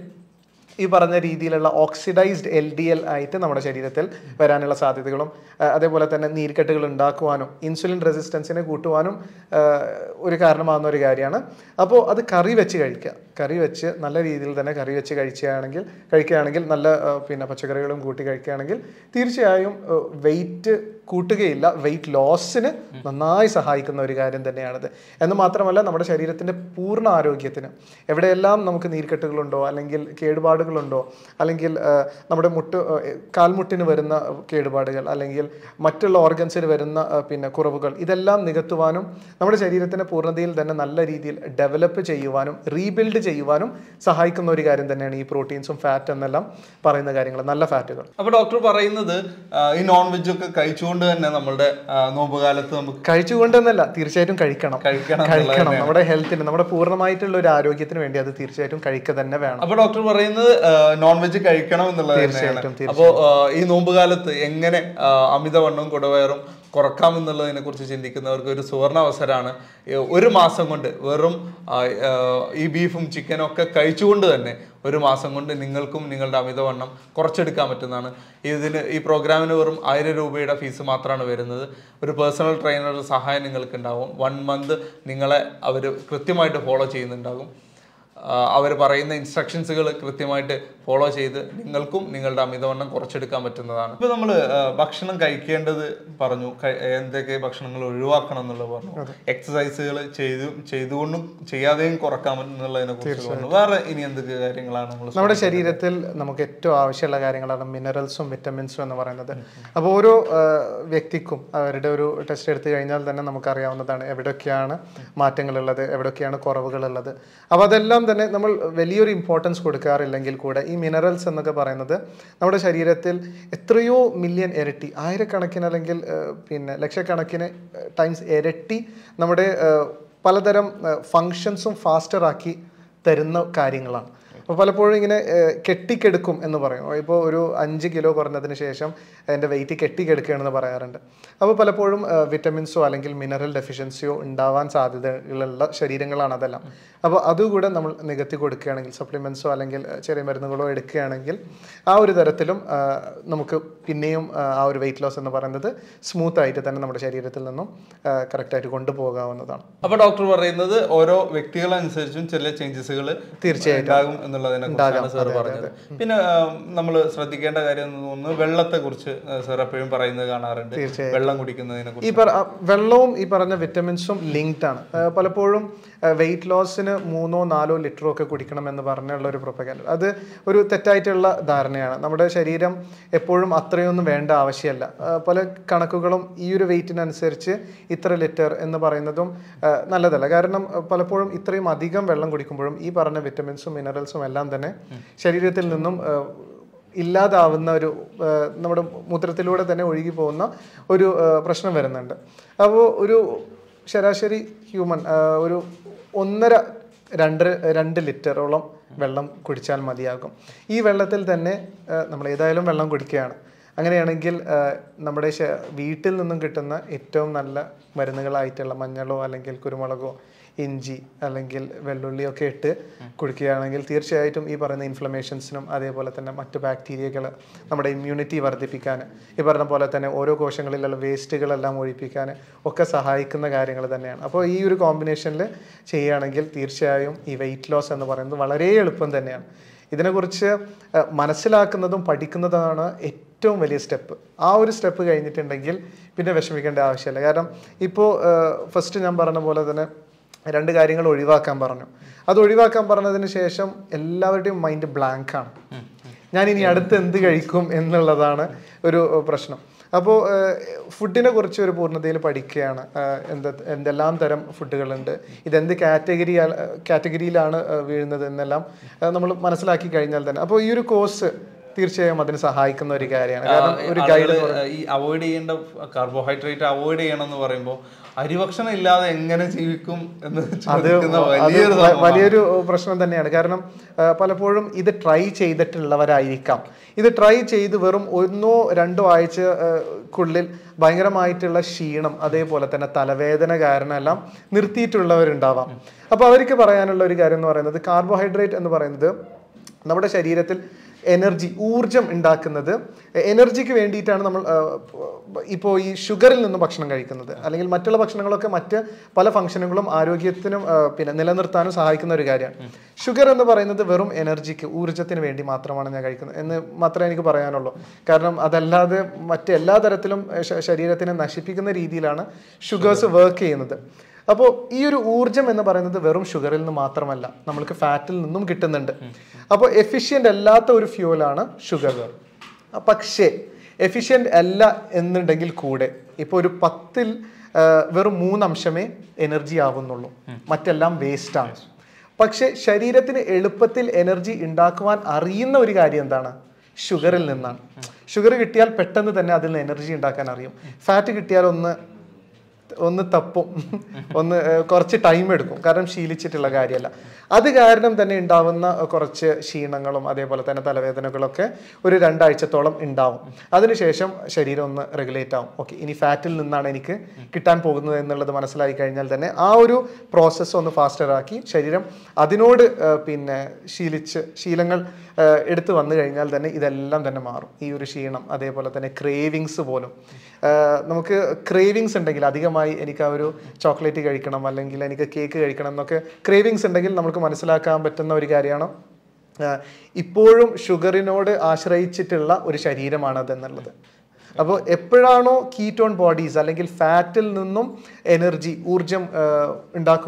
ഈ പറഞ്ഞ രീതിയിലുള്ള ഓക്സിഡൈസ്ഡ് എൽ ഡി എൽ ആയിട്ട് നമ്മുടെ ശരീരത്തിൽ വരാനുള്ള സാധ്യതകളും ആ, അതേപോലെ തന്നെ നീർക്കെട്ടുകൾ ഉണ്ടാക്കുവാനും ഇൻസുലിൻ റെസിസ്റ്റൻസിനെ കൂട്ടുവാനും ആ, ഒരു കാരണമാകുന്ന ഒരു കാര്യമാണ് അപ്പോൾ അത് കറി വെച്ച് കഴിക്കുക കറി വെച്ച് നല്ല രീതിയിൽ തന്നെ കറി വെച്ച് കഴിക്കുകയാണെങ്കിൽ കഴിക്കുകയാണെങ്കിൽ നല്ല ആ, പിന്നെ പച്ചക്കറികളും കൂട്ടി കഴിക്കുകയാണെങ്കിൽ തീർച്ചയായും വെയിറ്റ് കൂട്ടുകയില്ല വെയിറ്റ് ലോസിന് നന്നായി സഹായിക്കുന്ന ഒരു കാര്യം തന്നെയാണിത് എന്ന് മാത്രമല്ല നമ്മുടെ ശരീരത്തിൻ്റെ പൂർണ്ണ ആരോഗ്യത്തിന് എവിടെയെല്ലാം നമുക്ക് നീർക്കെട്ടുകളുണ്ടോ അല്ലെങ്കിൽ കേടുപാടുകളുണ്ടോ അല്ലെങ്കിൽ ആ, നമ്മുടെ മുട്ട് ആ, കാൽമുട്ടിന് വരുന്ന കേടുപാടുകൾ അല്ലെങ്കിൽ മറ്റുള്ള ഓർഗൻസിന് വരുന്ന ആ, പിന്നെ കുറവുകൾ ഇതെല്ലാം നികത്തുവാനും നമ്മുടെ ശരീരത്തിൻ്റെ പൂർണ്ണതയിൽ തന്നെ നല്ല രീതിയിൽ ഡെവലപ്പ് ചെയ്യുവാനും റീബിൽഡ് ചെയ്യുവാനും സഹായിക്കുന്ന ഒരു കാര്യം തന്നെയാണ് ഈ പ്രോട്ടീൻസും ഫാറ്റ് എന്നെല്ലാം പറയുന്ന കാര്യങ്ങൾ നല്ല ഫാറ്റുകൾ അപ്പൊ ഡോക്ടർ പറയുന്നത് ആ, ഈ നോൺ വെജ് ഒക്കെ കഴിച്ചുകൊണ്ട് തന്നെ നമ്മളുടെ ആ, നോമ്പ് കാലത്ത് നമുക്ക് കഴിച്ചുകൊണ്ടെന്നല്ല തീർച്ചയായിട്ടും കഴിക്കണം കഴിക്കണം കഴിക്കണം നമ്മുടെ ഹെൽത്തിന് നമ്മുടെ പൂർണ്ണമായിട്ടുള്ള ഒരു ആരോഗ്യത്തിന് വേണ്ടി അത് തീർച്ചയായിട്ടും കഴിക്കുക തന്നെ വേണം അപ്പൊ ഡോക്ടർ പറയുന്നത് നോൺ വെജ് കഴിക്കണം എന്നുള്ളത് തന്നെയാണ് തീർച്ചയായിട്ടും, അപ്പോ ആ, ഈ നോമ്പ് കാലത്ത് എങ്ങനെ ആ, അമിതവണ്ണവും കുടവയറും കുറക്കാം എന്നുള്ളതിനെ കുറിച്ച് ചിന്തിക്കുന്നവർക്ക് ഒരു സുവർണ അവസരമാണ് ഈ ഒരു മാസം കൊണ്ട് വെറും ആ, ആ, ഈ ബീഫും ചിക്കനും ഒക്കെ കഴിച്ചുകൊണ്ട് തന്നെ ഒരു മാസം കൊണ്ട് നിങ്ങൾക്കും നിങ്ങളുടെ അമിതവണ്ണം കുറച്ചെടുക്കാൻ പറ്റുന്നതാണ് ഇതിന് ഈ പ്രോഗ്രാമിന് വെറും ആയിരം രൂപയുടെ ഫീസ് മാത്രമാണ് വരുന്നത് ഒരു പേഴ്സണൽ ട്രെയിനറുടെ സഹായം നിങ്ങൾക്ക് ഉണ്ടാവും വൺ മന്ത് നിങ്ങളെ അവർ കൃത്യമായിട്ട് ഫോളോ ചെയ്യുന്നുണ്ടാകും അവർ പറയുന്ന ഇൻസ്ട്രക്ഷൻസുകൾ കൃത്യമായിട്ട് ഫോളോ ചെയ്ത് നിങ്ങൾക്കും നിങ്ങളുടെ അമിതവണ്ണം കുറച്ചെടുക്കാൻ പറ്റുന്നതാണ് ഇപ്പൊ നമ്മൾ ഭക്ഷണം കഴിക്കേണ്ടത് പറഞ്ഞു കഴി- എന്തൊക്കെ ഭക്ഷണങ്ങൾ ഒഴിവാക്കണം എന്നുള്ളത് പറഞ്ഞു എക്സസൈസുകൾ ചെയ്തു ചെയ്തുകൊണ്ടും ചെയ്യാതെയും കുറക്കാം എന്നുള്ളതിനെ കുറിച്ച് പറഞ്ഞു വേറെ ഇനി എന്തൊക്കെ കാര്യങ്ങളാണ് നമ്മൾ നമ്മുടെ ശരീരത്തിൽ നമുക്ക് ഏറ്റവും ആവശ്യമുള്ള കാര്യങ്ങളാണ് മിനറൽസും വിറ്റമിൻസും എന്ന് പറയുന്നത് അപ്പോൾ ഓരോ ആ, വ്യക്തിക്കും അവരുടെ ഒരു ടെസ്റ്റ് എടുത്തു കഴിഞ്ഞാൽ തന്നെ നമുക്കറിയാവുന്നതാണ് എവിടെയൊക്കെയാണ് മാറ്റങ്ങളുള്ളത് എവിടെയൊക്കെയാണ് കുറവുകളുള്ളത് അപ്പോൾ അതെല്ലാം തന്നെ നമ്മൾ വലിയൊരു ഇമ്പോർട്ടൻസ് കൊടുക്കാറില്ലെങ്കിൽ കൂടെ ഈ മിനറൽസ് എന്നൊക്കെ പറയുന്നത് നമ്മുടെ ശരീരത്തിൽ എത്രയോ മില്യൺ ഇരട്ടി ആയിരക്കണക്കിന് അല്ലെങ്കിൽ ഏഹ്, പിന്നെ ലക്ഷക്കണക്കിന് ടൈംസ് ഇരട്ടി നമ്മുടെ ഏഹ്, പലതരം ഫങ്ഷൻസും ഫാസ്റ്റർ ആക്കി തരുന്ന കാര്യങ്ങളാണ് അപ്പോൾ പലപ്പോഴും ഇങ്ങനെ ഏഹ്, കെട്ടിക്കെടുക്കും എന്ന് പറയും ഇപ്പോൾ ഒരു അഞ്ച് കിലോ കുറഞ്ഞതിന് ശേഷം എൻ്റെ വെയിറ്റ് കെട്ടിക്കെടുക്കുകയാണെന്ന് പറയാറുണ്ട് അപ്പോൾ പലപ്പോഴും ഏഹ്, വിറ്റമിൻസോ അല്ലെങ്കിൽ മിനറൽ ഡെഫിഷ്യൻസിയോ ഉണ്ടാവാൻ സാധ്യതകളുള്ള ശരീരങ്ങളാണ് അതെല്ലാം അപ്പോൾ അതുകൂടെ നമ്മൾ നികത്തി കൊടുക്കുകയാണെങ്കിൽ സപ്ലിമെൻസോ അല്ലെങ്കിൽ ഏഹ്, ചെറിയ മരുന്നുകളോ എടുക്കുകയാണെങ്കിൽ ആ ഒരു തരത്തിലും ഏഹ്, നമുക്ക് പിന്നെയും ഏഹ്, ആ ഒരു വെയിറ്റ് ലോസ് എന്ന് പറയുന്നത് സ്മൂത്ത് ആയിട്ട് തന്നെ നമ്മുടെ ശരീരത്തിൽ നിന്നും കറക്റ്റായിട്ട് കൊണ്ടുപോകാവുന്നതാണ് അപ്പൊ ഡോക്ടർ പറയുന്നത് ഓരോ വ്യക്തികളനുസരിച്ചും ചില ചേഞ്ചസുകൾ തീർച്ചയായിട്ടും. ഉണ്ടാകും എന്നുള്ളതിനെ കുറിച്ചാണ് സാർ പറഞ്ഞത് പിന്നെ നമ്മൾ ശ്രദ്ധിക്കേണ്ട കാര്യം എന്ന് തോന്നുന്നു വെള്ളത്തെ കുറിച്ച് സാർ എപ്പോഴും പറയുന്നത് കാണാറുണ്ട് തീർച്ചയായും. വെള്ളം കുടിക്കുന്നതിനെ കുറിച്ച് ഈ പറ ആ, വെള്ളവും ഈ പറഞ്ഞ വിറ്റമിൻസും ലിങ്ക്ഡ് ആണ് ആ, പലപ്പോഴും വെയിറ്റ് ലോസിന് മൂന്നോ നാലോ ലിറ്ററോ ഒക്കെ കുടിക്കണം എന്ന് പറഞ്ഞുള്ള ഒരു പ്രൊപ്പഗൻഡ് അത് ഒരു തെറ്റായിട്ടുള്ള ധാരണയാണ് നമ്മുടെ ശരീരം എപ്പോഴും അത്രയൊന്നും വേണ്ട ആവശ്യമല്ല ആ, പല കണക്കുകളും ഈ ഒരു വെയിറ്റിനനുസരിച്ച് ഇത്ര ലിറ്റർ എന്ന് പറയുന്നതും ആ, നല്ലതല്ല കാരണം ആ, പലപ്പോഴും ഇത്രയും അധികം വെള്ളം കുടിക്കുമ്പോഴും ഈ പറഞ്ഞ വിറ്റമിൻസും മിനറൽസും എല്ലാം തന്നെ ശരീരത്തിൽ നിന്നും ആ, ഇല്ലാതാവുന്ന ഒരു ആ, നമ്മുടെ മൂത്രത്തിലൂടെ തന്നെ ഒഴുകി പോകുന്ന ഒരു ആ, പ്രശ്നം വരുന്നുണ്ട് അപ്പോൾ ഒരു ശരാശരി ഹ്യൂമൻ ആ, ഒരു ഒന്നര രണ്ട് രണ്ട് ലിറ്ററോളം വെള്ളം കുടിച്ചാൽ മതിയാകും ഈ വെള്ളത്തിൽ തന്നെ ആ, നമ്മൾ ഏതായാലും വെള്ളം കുടിക്കുകയാണ് അങ്ങനെയാണെങ്കിൽ ആ, നമ്മുടെ ശ- വീട്ടിൽ നിന്നും കിട്ടുന്ന ഏറ്റവും നല്ല മരുന്നുകളായിട്ടുള്ള മഞ്ഞളോ അല്ലെങ്കിൽ കുരുമുളകോ ഇഞ്ചി അല്ലെങ്കിൽ വെള്ളുള്ളിയോ ഒക്കെ ഇട്ട് കുടിക്കുകയാണെങ്കിൽ തീർച്ചയായിട്ടും ഈ പറയുന്ന ഇൻഫ്ലമേഷൻസിനും അതേപോലെ തന്നെ മറ്റു ബാക്ടീരിയകൾ നമ്മുടെ ഇമ്മ്യൂണിറ്റി വർദ്ധിപ്പിക്കാൻ ഈ പറഞ്ഞ പോലെ തന്നെ ഓരോ കോശങ്ങളിലുള്ള വേസ്റ്റുകളെല്ലാം ഒഴിപ്പിക്കാൻ ഒക്കെ സഹായിക്കുന്ന കാര്യങ്ങൾ തന്നെയാണ് അപ്പോൾ ഈ ഒരു കോമ്പിനേഷനിൽ ചെയ്യുകയാണെങ്കിൽ തീർച്ചയായും ഈ വെയിറ്റ് ലോസ് എന്ന് പറയുന്നത് വളരെ എളുപ്പം തന്നെയാണ് ഇതിനെക്കുറിച്ച് അഹ്, മനസ്സിലാക്കുന്നതും പഠിക്കുന്നതാണ് ഏറ്റവും വലിയ സ്റ്റെപ്പ് ആ ഒരു സ്റ്റെപ്പ് കഴിഞ്ഞിട്ടുണ്ടെങ്കിൽ പിന്നെ വിഷമിക്കേണ്ട ആവശ്യമില്ല കാരണം ഇപ്പോൾ ഫസ്റ്റ് ഞാൻ പറഞ്ഞ പോലെ തന്നെ രണ്ട് കാര്യങ്ങൾ ഒഴിവാക്കാൻ പറഞ്ഞു അത് ഒഴിവാക്കാൻ പറഞ്ഞതിന് ശേഷം എല്ലാവരുടെയും മൈൻഡ് ബ്ലാങ്ക് ആണ് ഞാൻ ഇനി അടുത്ത് എന്ത് കഴിക്കും എന്നുള്ളതാണ് ഒരു ഏഹ്, പ്രശ്നം അപ്പോൾ ഫുഡിനെ കുറിച്ച് ഒരു പൂർണ്ണതയിൽ പഠിക്കുകയാണ് ഏഹ്, എന്ത് എന്തെല്ലാം തരം ഫുഡുകളുണ്ട് ഇതെന്ത് കാറ്റഗറി കാറ്റഗറിയിലാണ് ഏഹ്, വീഴുന്നത് എന്നെല്ലാം നമ്മൾ മനസ്സിലാക്കി കഴിഞ്ഞാൽ തന്നെ അപ്പോൾ ഈ ഒരു കോഴ്സ് തീർച്ചയായും അതിന് സഹായിക്കുന്ന ഒരു കാര്യമാണ് കാരണം ഒരു ഗൈഡ് ആളുകള് ഈ അവോയ്ഡ് ചെയ്യേണ്ട കാർബോഹൈഡ്രേറ്റ് അവോയ്ഡ് ചെയ്യണം എന്ന് പറയുമ്പോൾ അരിഭക്ഷണം ഇല്ലാതെ എങ്ങനെ ജീവിക്കും എന്ന് അത് ചോദിക്കുന്ന അത് വലിയൊരു വ- വലിയൊരു പ്രശ്നം തന്നെയാണ് കാരണം ആ, പലപ്പോഴും ഇത് ട്രൈ ചെയ്തിട്ടുള്ളവരായിരിക്കാം ഇത് ട്രൈ ചെയ്ത് വെറും ഒന്നോ രണ്ടോ ആഴ്ചക്കുള്ളിൽ ഭയങ്കരമായിട്ടുള്ള ക്ഷീണം അതേപോലെ തന്നെ തലവേദന കാരണം എല്ലാം നിർത്തിയിട്ടുള്ളവരുണ്ടാവാം അപ്പോൾ അവർക്ക് പറയാനുള്ള ഒരു കാര്യം എന്ന് പറയുന്നത് കാർബോഹൈഡ്രേറ്റ് എന്ന് പറയുന്നത് നമ്മുടെ ശരീരത്തിൽ എനർജി ഊർജം ഉണ്ടാക്കുന്നത് എനർജിക്ക് വേണ്ടിയിട്ടാണ് നമ്മൾ ഇപ്പോൾ ഈ ഷുഗറിൽ നിന്ന് ഭക്ഷണം കഴിക്കുന്നത് അല്ലെങ്കിൽ മറ്റുള്ള ഭക്ഷണങ്ങളൊക്കെ മറ്റ് പല ഫംഗ്ഷനുകളും ആരോഗ്യത്തിനും ആ, പിന്നെ നിലനിർത്താനും സഹായിക്കുന്ന ഒരു കാര്യമാണ് ഷുഗർ എന്ന് പറയുന്നത് വെറും എനർജിക്ക് ഊർജത്തിന് വേണ്ടി മാത്രമാണ് ഞാൻ കഴിക്കുന്നത് എന്ന് മാത്രമേ എനിക്ക് പറയാനുള്ളൂ കാരണം അതല്ലാതെ മറ്റെല്ലാ തരത്തിലും ശ- ശരീരത്തിനെ നശിപ്പിക്കുന്ന രീതിയിലാണ് ഷുഗേഴ്സ് വർക്ക് ചെയ്യുന്നത് അപ്പോൾ ഈ ഒരു ഊർജം എന്ന് പറയുന്നത് വെറും ഷുഗറിൽ നിന്ന് മാത്രമല്ല നമ്മൾക്ക് ഫാറ്റിൽ നിന്നും കിട്ടുന്നുണ്ട് അപ്പോൾ എഫിഷ്യൻ്റ് അല്ലാത്ത ഒരു ഫ്യൂവലാണ് ഷുഗർ പക്ഷേ എഫിഷ്യൻ്റ് അല്ല എന്നുണ്ടെങ്കിൽ കൂടെ ഇപ്പോൾ ഒരു പത്തിൽ ആ, വെറും മൂന്നംശമേ എനർജി ആവുന്നുള്ളൂ മറ്റെല്ലാം വേസ്റ്റ് ആണ് പക്ഷേ ശരീരത്തിന് എളുപ്പത്തിൽ എനർജി ഉണ്ടാക്കുവാൻ അറിയുന്ന ഒരു കാര്യം എന്താണ് ഷുഗറിൽ നിന്നാണ് ഷുഗർ കിട്ടിയാൽ പെട്ടെന്ന് തന്നെ അതിൽ നിന്ന് എനർജി ഉണ്ടാക്കാൻ അറിയും ഫാറ്റ് കിട്ടിയാൽ ഒന്ന് ഒന്ന് തപ്പും ഒന്ന് ഏഹ്, കുറച്ച് ടൈം എടുക്കും കാരണം ശീലിച്ചിട്ടുള്ള കാര്യമല്ല അത് കാരണം തന്നെ ഉണ്ടാവുന്ന കുറച്ച് ക്ഷീണങ്ങളും അതേപോലെ തന്നെ തലവേദനകളൊക്കെ ഒരു രണ്ടാഴ്ചത്തോളം ഉണ്ടാവും അതിനുശേഷം ശരീരം ഒന്ന് റെഗുലേറ്റ് ആവും ഓക്കെ ഇനി ഫാറ്റിൽ നിന്നാണ് എനിക്ക് കിട്ടാൻ പോകുന്നത് എന്നുള്ളത് മനസ്സിലായി കഴിഞ്ഞാൽ തന്നെ ആ ഒരു പ്രോസസ്സ് ഒന്ന് ഫാസ്റ്റർ ആക്കി ശരീരം അതിനോട് ഏഹ്, പിന്നെ ശീലിച്ച് ശീലങ്ങൾ ഏഹ്, എടുത്തു വന്നു കഴിഞ്ഞാൽ തന്നെ ഇതെല്ലാം തന്നെ മാറും ഈ ഒരു ക്ഷീണം അതേപോലെ തന്നെ ക്രേവിങ്സ് പോലും ഏഹ്, നമുക്ക് ക്രേവിങ്സ് ഉണ്ടെങ്കിൽ അധികമായി എനിക്ക് ആ ഒരു ചോക്ലേറ്റ് കഴിക്കണം അല്ലെങ്കിൽ എനിക്ക് കേക്ക് കഴിക്കണം എന്നൊക്കെ ക്രേവിങ്സ് ഉണ്ടെങ്കിൽ നമുക്ക് മനസ്സിലാക്കാൻ പറ്റുന്ന ഒരു കാര്യമാണ് ആഹ്, ഇപ്പോഴും ഷുഗറിനോട് ആശ്രയിച്ചിട്ടുള്ള ഒരു ശരീരമാണ് അതെന്നുള്ളത് അപ്പോൾ എപ്പോഴാണോ കീറ്റോൺ ബോഡീസ് അല്ലെങ്കിൽ ഫാറ്റിൽ നിന്നും എനർജി ഊർജം ആഹ്, ഉണ്ടാക്കുവാൻ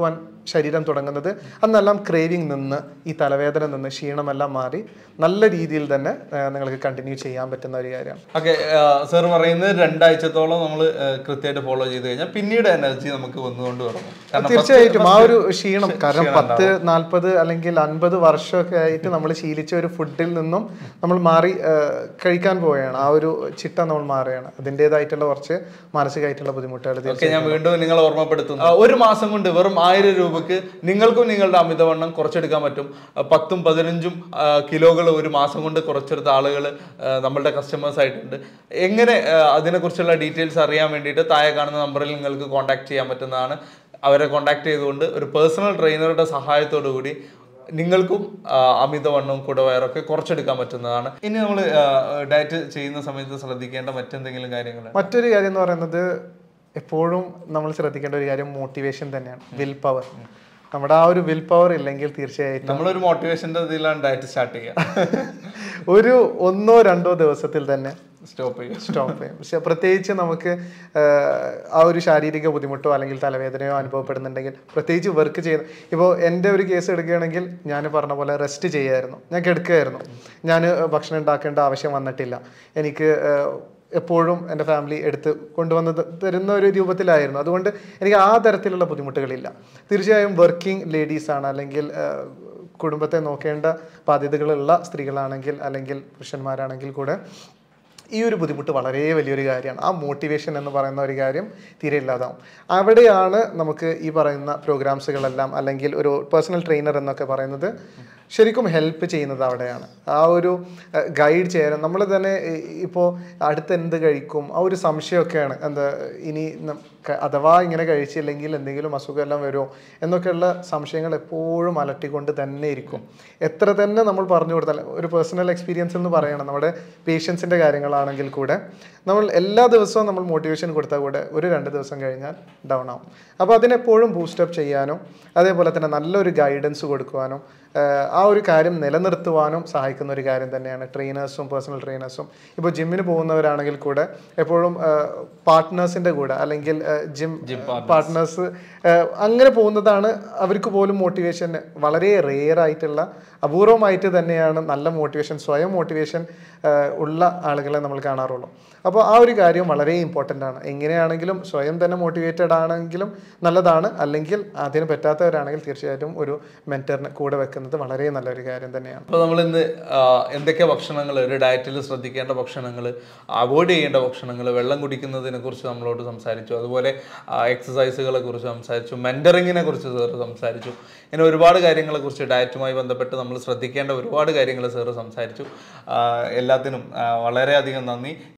ശരീരം തുടങ്ങുന്നത് അന്നെല്ലാം ക്രേവിങ് നിന്ന് ഈ തലവേദന നിന്ന് ക്ഷീണമെല്ലാം മാറി നല്ല രീതിയിൽ തന്നെ ആ, നിങ്ങൾക്ക് കണ്ടിന്യൂ ചെയ്യാൻ പറ്റുന്ന ഒരു കാര്യമാണ് ഓക്കെ സർ പറയുന്നത് രണ്ടാഴ്ചത്തോളം നമ്മൾ കൃത്യമായിട്ട് ഫോളോ ചെയ്ത് കഴിഞ്ഞാൽ പിന്നീട് എനർജി നമുക്ക് വന്നുകൊണ്ട് തുടങ്ങും കാരണം തീർച്ചയായിട്ടും ആ ഒരു ക്ഷീണം കാരണം പത്ത് നാൽപ്പത് അല്ലെങ്കിൽ അൻപത് വർഷമൊക്കെ ആയിട്ട് നമ്മൾ ശീലിച്ച ഒരു ഫുഡിൽ നിന്നും നമ്മൾ മാറി ആ, കഴിക്കാൻ പോവുകയാണ് ആ ഒരു ചിട്ട നമ്മൾ മാറുകയാണ് അതിൻ്റെതായിട്ടുള്ള കുറച്ച് മാനസികമായിട്ടുള്ള ബുദ്ധിമുട്ടുകൾ ഓക്കെ ഞാൻ വീണ്ടും നിങ്ങളെ ഓർമ്മപ്പെടുത്തുന്നു ആ, ഒരു മാസം കൊണ്ട് വെറും ആയിരം രൂപക്ക് നിങ്ങൾക്കും നിങ്ങളുടെ അമിതവണ്ണം കുറച്ചെടുക്കാൻ പറ്റും ആ, പത്തും പതിനഞ്ചും കിലോകൾ ഒരു മാസം കൊണ്ട് കുറച്ചെടുത്ത ആളുകൾ നമ്മളുടെ കസ്റ്റമേഴ്സ് ആയിട്ടുണ്ട് എങ്ങനെ ആ, അതിനെക്കുറിച്ചുള്ള ഡീറ്റെയിൽസ് അറിയാൻ വേണ്ടിയിട്ട് താഴെ കാണുന്ന നമ്പറിൽ നിങ്ങൾക്ക് കോൺടാക്ട് ചെയ്യാൻ പറ്റുന്നതാണ് അവരെ കോൺടാക്ട് ചെയ്തുകൊണ്ട് ഒരു പേഴ്സണൽ ട്രെയിനറുടെ സഹായത്തോടു കൂടി നിങ്ങൾക്കും ആ, അമിതവണ്ണവും കുടവയറൊക്കെ കുറച്ചെടുക്കാൻ പറ്റുന്നതാണ് ഇനി നമ്മൾ ഡയറ്റ് ചെയ്യുന്ന സമയത്ത് ശ്രദ്ധിക്കേണ്ട മറ്റെന്തെങ്കിലും കാര്യങ്ങൾ മറ്റൊരു കാര്യം എന്ന് പറയുന്നത് എപ്പോഴും നമ്മൾ ശ്രദ്ധിക്കേണ്ട ഒരു കാര്യം മോട്ടിവേഷൻ തന്നെയാണ് വിൽ പവർ നമ്മുടെ ആ ഒരു വിൽ പവർ ഇല്ലെങ്കിൽ തീർച്ചയായിട്ടും നമ്മളൊരു മോട്ടിവേഷന്റെ ഇതിലാണ് ഡയറ്റ് സ്റ്റാർട്ട് ചെയ്യുക ഒരു ഒന്നോ രണ്ടോ ദിവസത്തിൽ തന്നെ സ്റ്റോപ്പ് ചെയ്യുക സ്റ്റോപ്പ് ചെയ്യും പക്ഷെ പ്രത്യേകിച്ച് നമുക്ക് ആഹ്, ആ ഒരു ശാരീരിക ബുദ്ധിമുട്ടോ അല്ലെങ്കിൽ തലവേദനയോ അനുഭവപ്പെടുന്നുണ്ടെങ്കിൽ പ്രത്യേകിച്ച് വർക്ക് ചെയ്യുന്ന ഇപ്പോൾ എൻ്റെ ഒരു കേസ് എടുക്കുകയാണെങ്കിൽ ഞാൻ പറഞ്ഞ പോലെ റെസ്റ്റ് ചെയ്യായിരുന്നു ഞാൻ കിടക്കുകയായിരുന്നു ഞാൻ ഭക്ഷണം ഉണ്ടാക്കേണ്ട ആവശ്യം വന്നിട്ടില്ല എനിക്ക് ആഹ്, എപ്പോഴും എൻ്റെ ഫാമിലി എടുത്ത് കൊണ്ടുവന്ന് ത- തരുന്ന ഒരു രൂപത്തിലായിരുന്നു അതുകൊണ്ട് എനിക്ക് ആ തരത്തിലുള്ള ബുദ്ധിമുട്ടുകളില്ല തീർച്ചയായും വർക്കിംഗ് ലേഡീസാണ് അല്ലെങ്കിൽ ആഹ്, കുടുംബത്തെ നോക്കേണ്ട ബാധ്യതകളുള്ള സ്ത്രീകളാണെങ്കിൽ അല്ലെങ്കിൽ പുരുഷന്മാരാണെങ്കിൽ കൂടെ ഈ ഒരു ബുദ്ധിമുട്ട് വളരെ വലിയൊരു കാര്യമാണ് ആ മോട്ടിവേഷൻ എന്ന് പറയുന്ന ഒരു കാര്യം തീരെ ഇല്ലാതാവും അവിടെയാണ് നമുക്ക് ഈ പറയുന്ന പ്രോഗ്രാംസുകളെല്ലാം അല്ലെങ്കിൽ ഒരു പേഴ്സണൽ ട്രെയിനർ എന്നൊക്കെ പറയുന്നത് ശരിക്കും ഹെൽപ്പ് ചെയ്യുന്നത് അവിടെയാണ് ആ ഒരു ഗൈഡ് ചെയ്യാൻ നമ്മൾ തന്നെ ഇപ്പോൾ അടുത്ത് എന്ത് കഴിക്കും ആ ഒരു സംശയമൊക്കെയാണ് എന്താ ഇനി നം- ക- അഥവാ ഇങ്ങനെ കഴിച്ചില്ലെങ്കിൽ എന്തെങ്കിലും അസുഖമെല്ലാം വരുമോ എന്നൊക്കെയുള്ള സംശയങ്ങൾ എപ്പോഴും അലട്ടിക്കൊണ്ട് തന്നെ ഇരിക്കും എത്ര തന്നെ നമ്മൾ പറഞ്ഞു കൊടുത്താൽ ഒരു പേഴ്സണൽ എക്സ്പീരിയൻസ് എന്ന് പറയണം നമ്മുടെ പേഷ്യൻസിൻ്റെ കാര്യങ്ങളാണെങ്കിൽ കൂടെ നമ്മൾ എല്ലാ ദിവസവും നമ്മൾ മോട്ടിവേഷൻ കൊടുത്താൽ കൂടെ ഒരു രണ്ട് ദിവസം കഴിഞ്ഞാൽ ഡൗൺ ആവും അപ്പോൾ അതിനെപ്പോഴും ബൂസ്റ്റപ്പ് ചെയ്യാനും അതേപോലെ തന്നെ നല്ലൊരു ഗൈഡൻസ് കൊടുക്കുവാനും ആഹ് ആ ഒരു കാര്യം നിലനിർത്തുവാനും സഹായിക്കുന്ന ഒരു കാര്യം തന്നെയാണ് ട്രെയിനേഴ്സും പേഴ്സണൽ ട്രെയിനേഴ്സും ഇപ്പോൾ ജിമ്മിന് പോകുന്നവരാണെങ്കിൽ കൂടെ എപ്പോഴും പാർട്ട്നേഴ്സിൻ്റെ കൂടെ അല്ലെങ്കിൽ ജിം പാർട്ട്നേഴ്സ് അങ്ങനെ പോകുന്നതാണ് അവർക്ക് പോലും മോട്ടിവേഷൻ വളരെ റെയർ ആയിട്ടുള്ള അപൂർവമായിട്ട് തന്നെയാണ് നല്ല മോട്ടിവേഷൻ സ്വയം മോട്ടിവേഷൻ ഉള്ള ആളുകളെ നമ്മൾ കാണാറുള്ളൂ അപ്പോൾ ആ ഒരു കാര്യം വളരെ ഇമ്പോർട്ടൻ്റ് ആണ് എങ്ങനെയാണെങ്കിലും സ്വയം തന്നെ മോട്ടിവേറ്റഡ് ആണെങ്കിലും നല്ലതാണ് അല്ലെങ്കിൽ അതിന് പറ്റാത്തവരാണെങ്കിൽ തീർച്ചയായിട്ടും ഒരു മെൻറ്ററിനെ കൂടെ വെക്കുന്നത് വളരെ നല്ലൊരു കാര്യം തന്നെയാണ് അപ്പോൾ നമ്മൾ ഇന്ന് എന്തൊക്കെ ഭക്ഷണങ്ങൾ ഒരു ഡയറ്റിൽ ശ്രദ്ധിക്കേണ്ട ഭക്ഷണങ്ങൾ അവോയ്ഡ് ചെയ്യേണ്ട ഭക്ഷണങ്ങൾ വെള്ളം കുടിക്കുന്നതിനെ കുറിച്ച് നമ്മളോട് സംസാരിച്ചു അതുപോലെ എക്സസൈസുകളെ കുറിച്ച് സംസാരിച്ചു മെൻറ്ററിങ്ങിനെ കുറിച്ച് സാർ സംസാരിച്ചു ഇങ്ങനെ ഒരുപാട് കാര്യങ്ങളെ കുറിച്ച് ഡയറ്റുമായി ബന്ധപ്പെട്ട് നമ്മൾ ശ്രദ്ധിക്കേണ്ട ഒരുപാട് കാര്യങ്ങൾ സാറ് സംസാരിച്ചു ആ, എല്ലാത്തിനും ആ, വളരെയധികം നന്ദി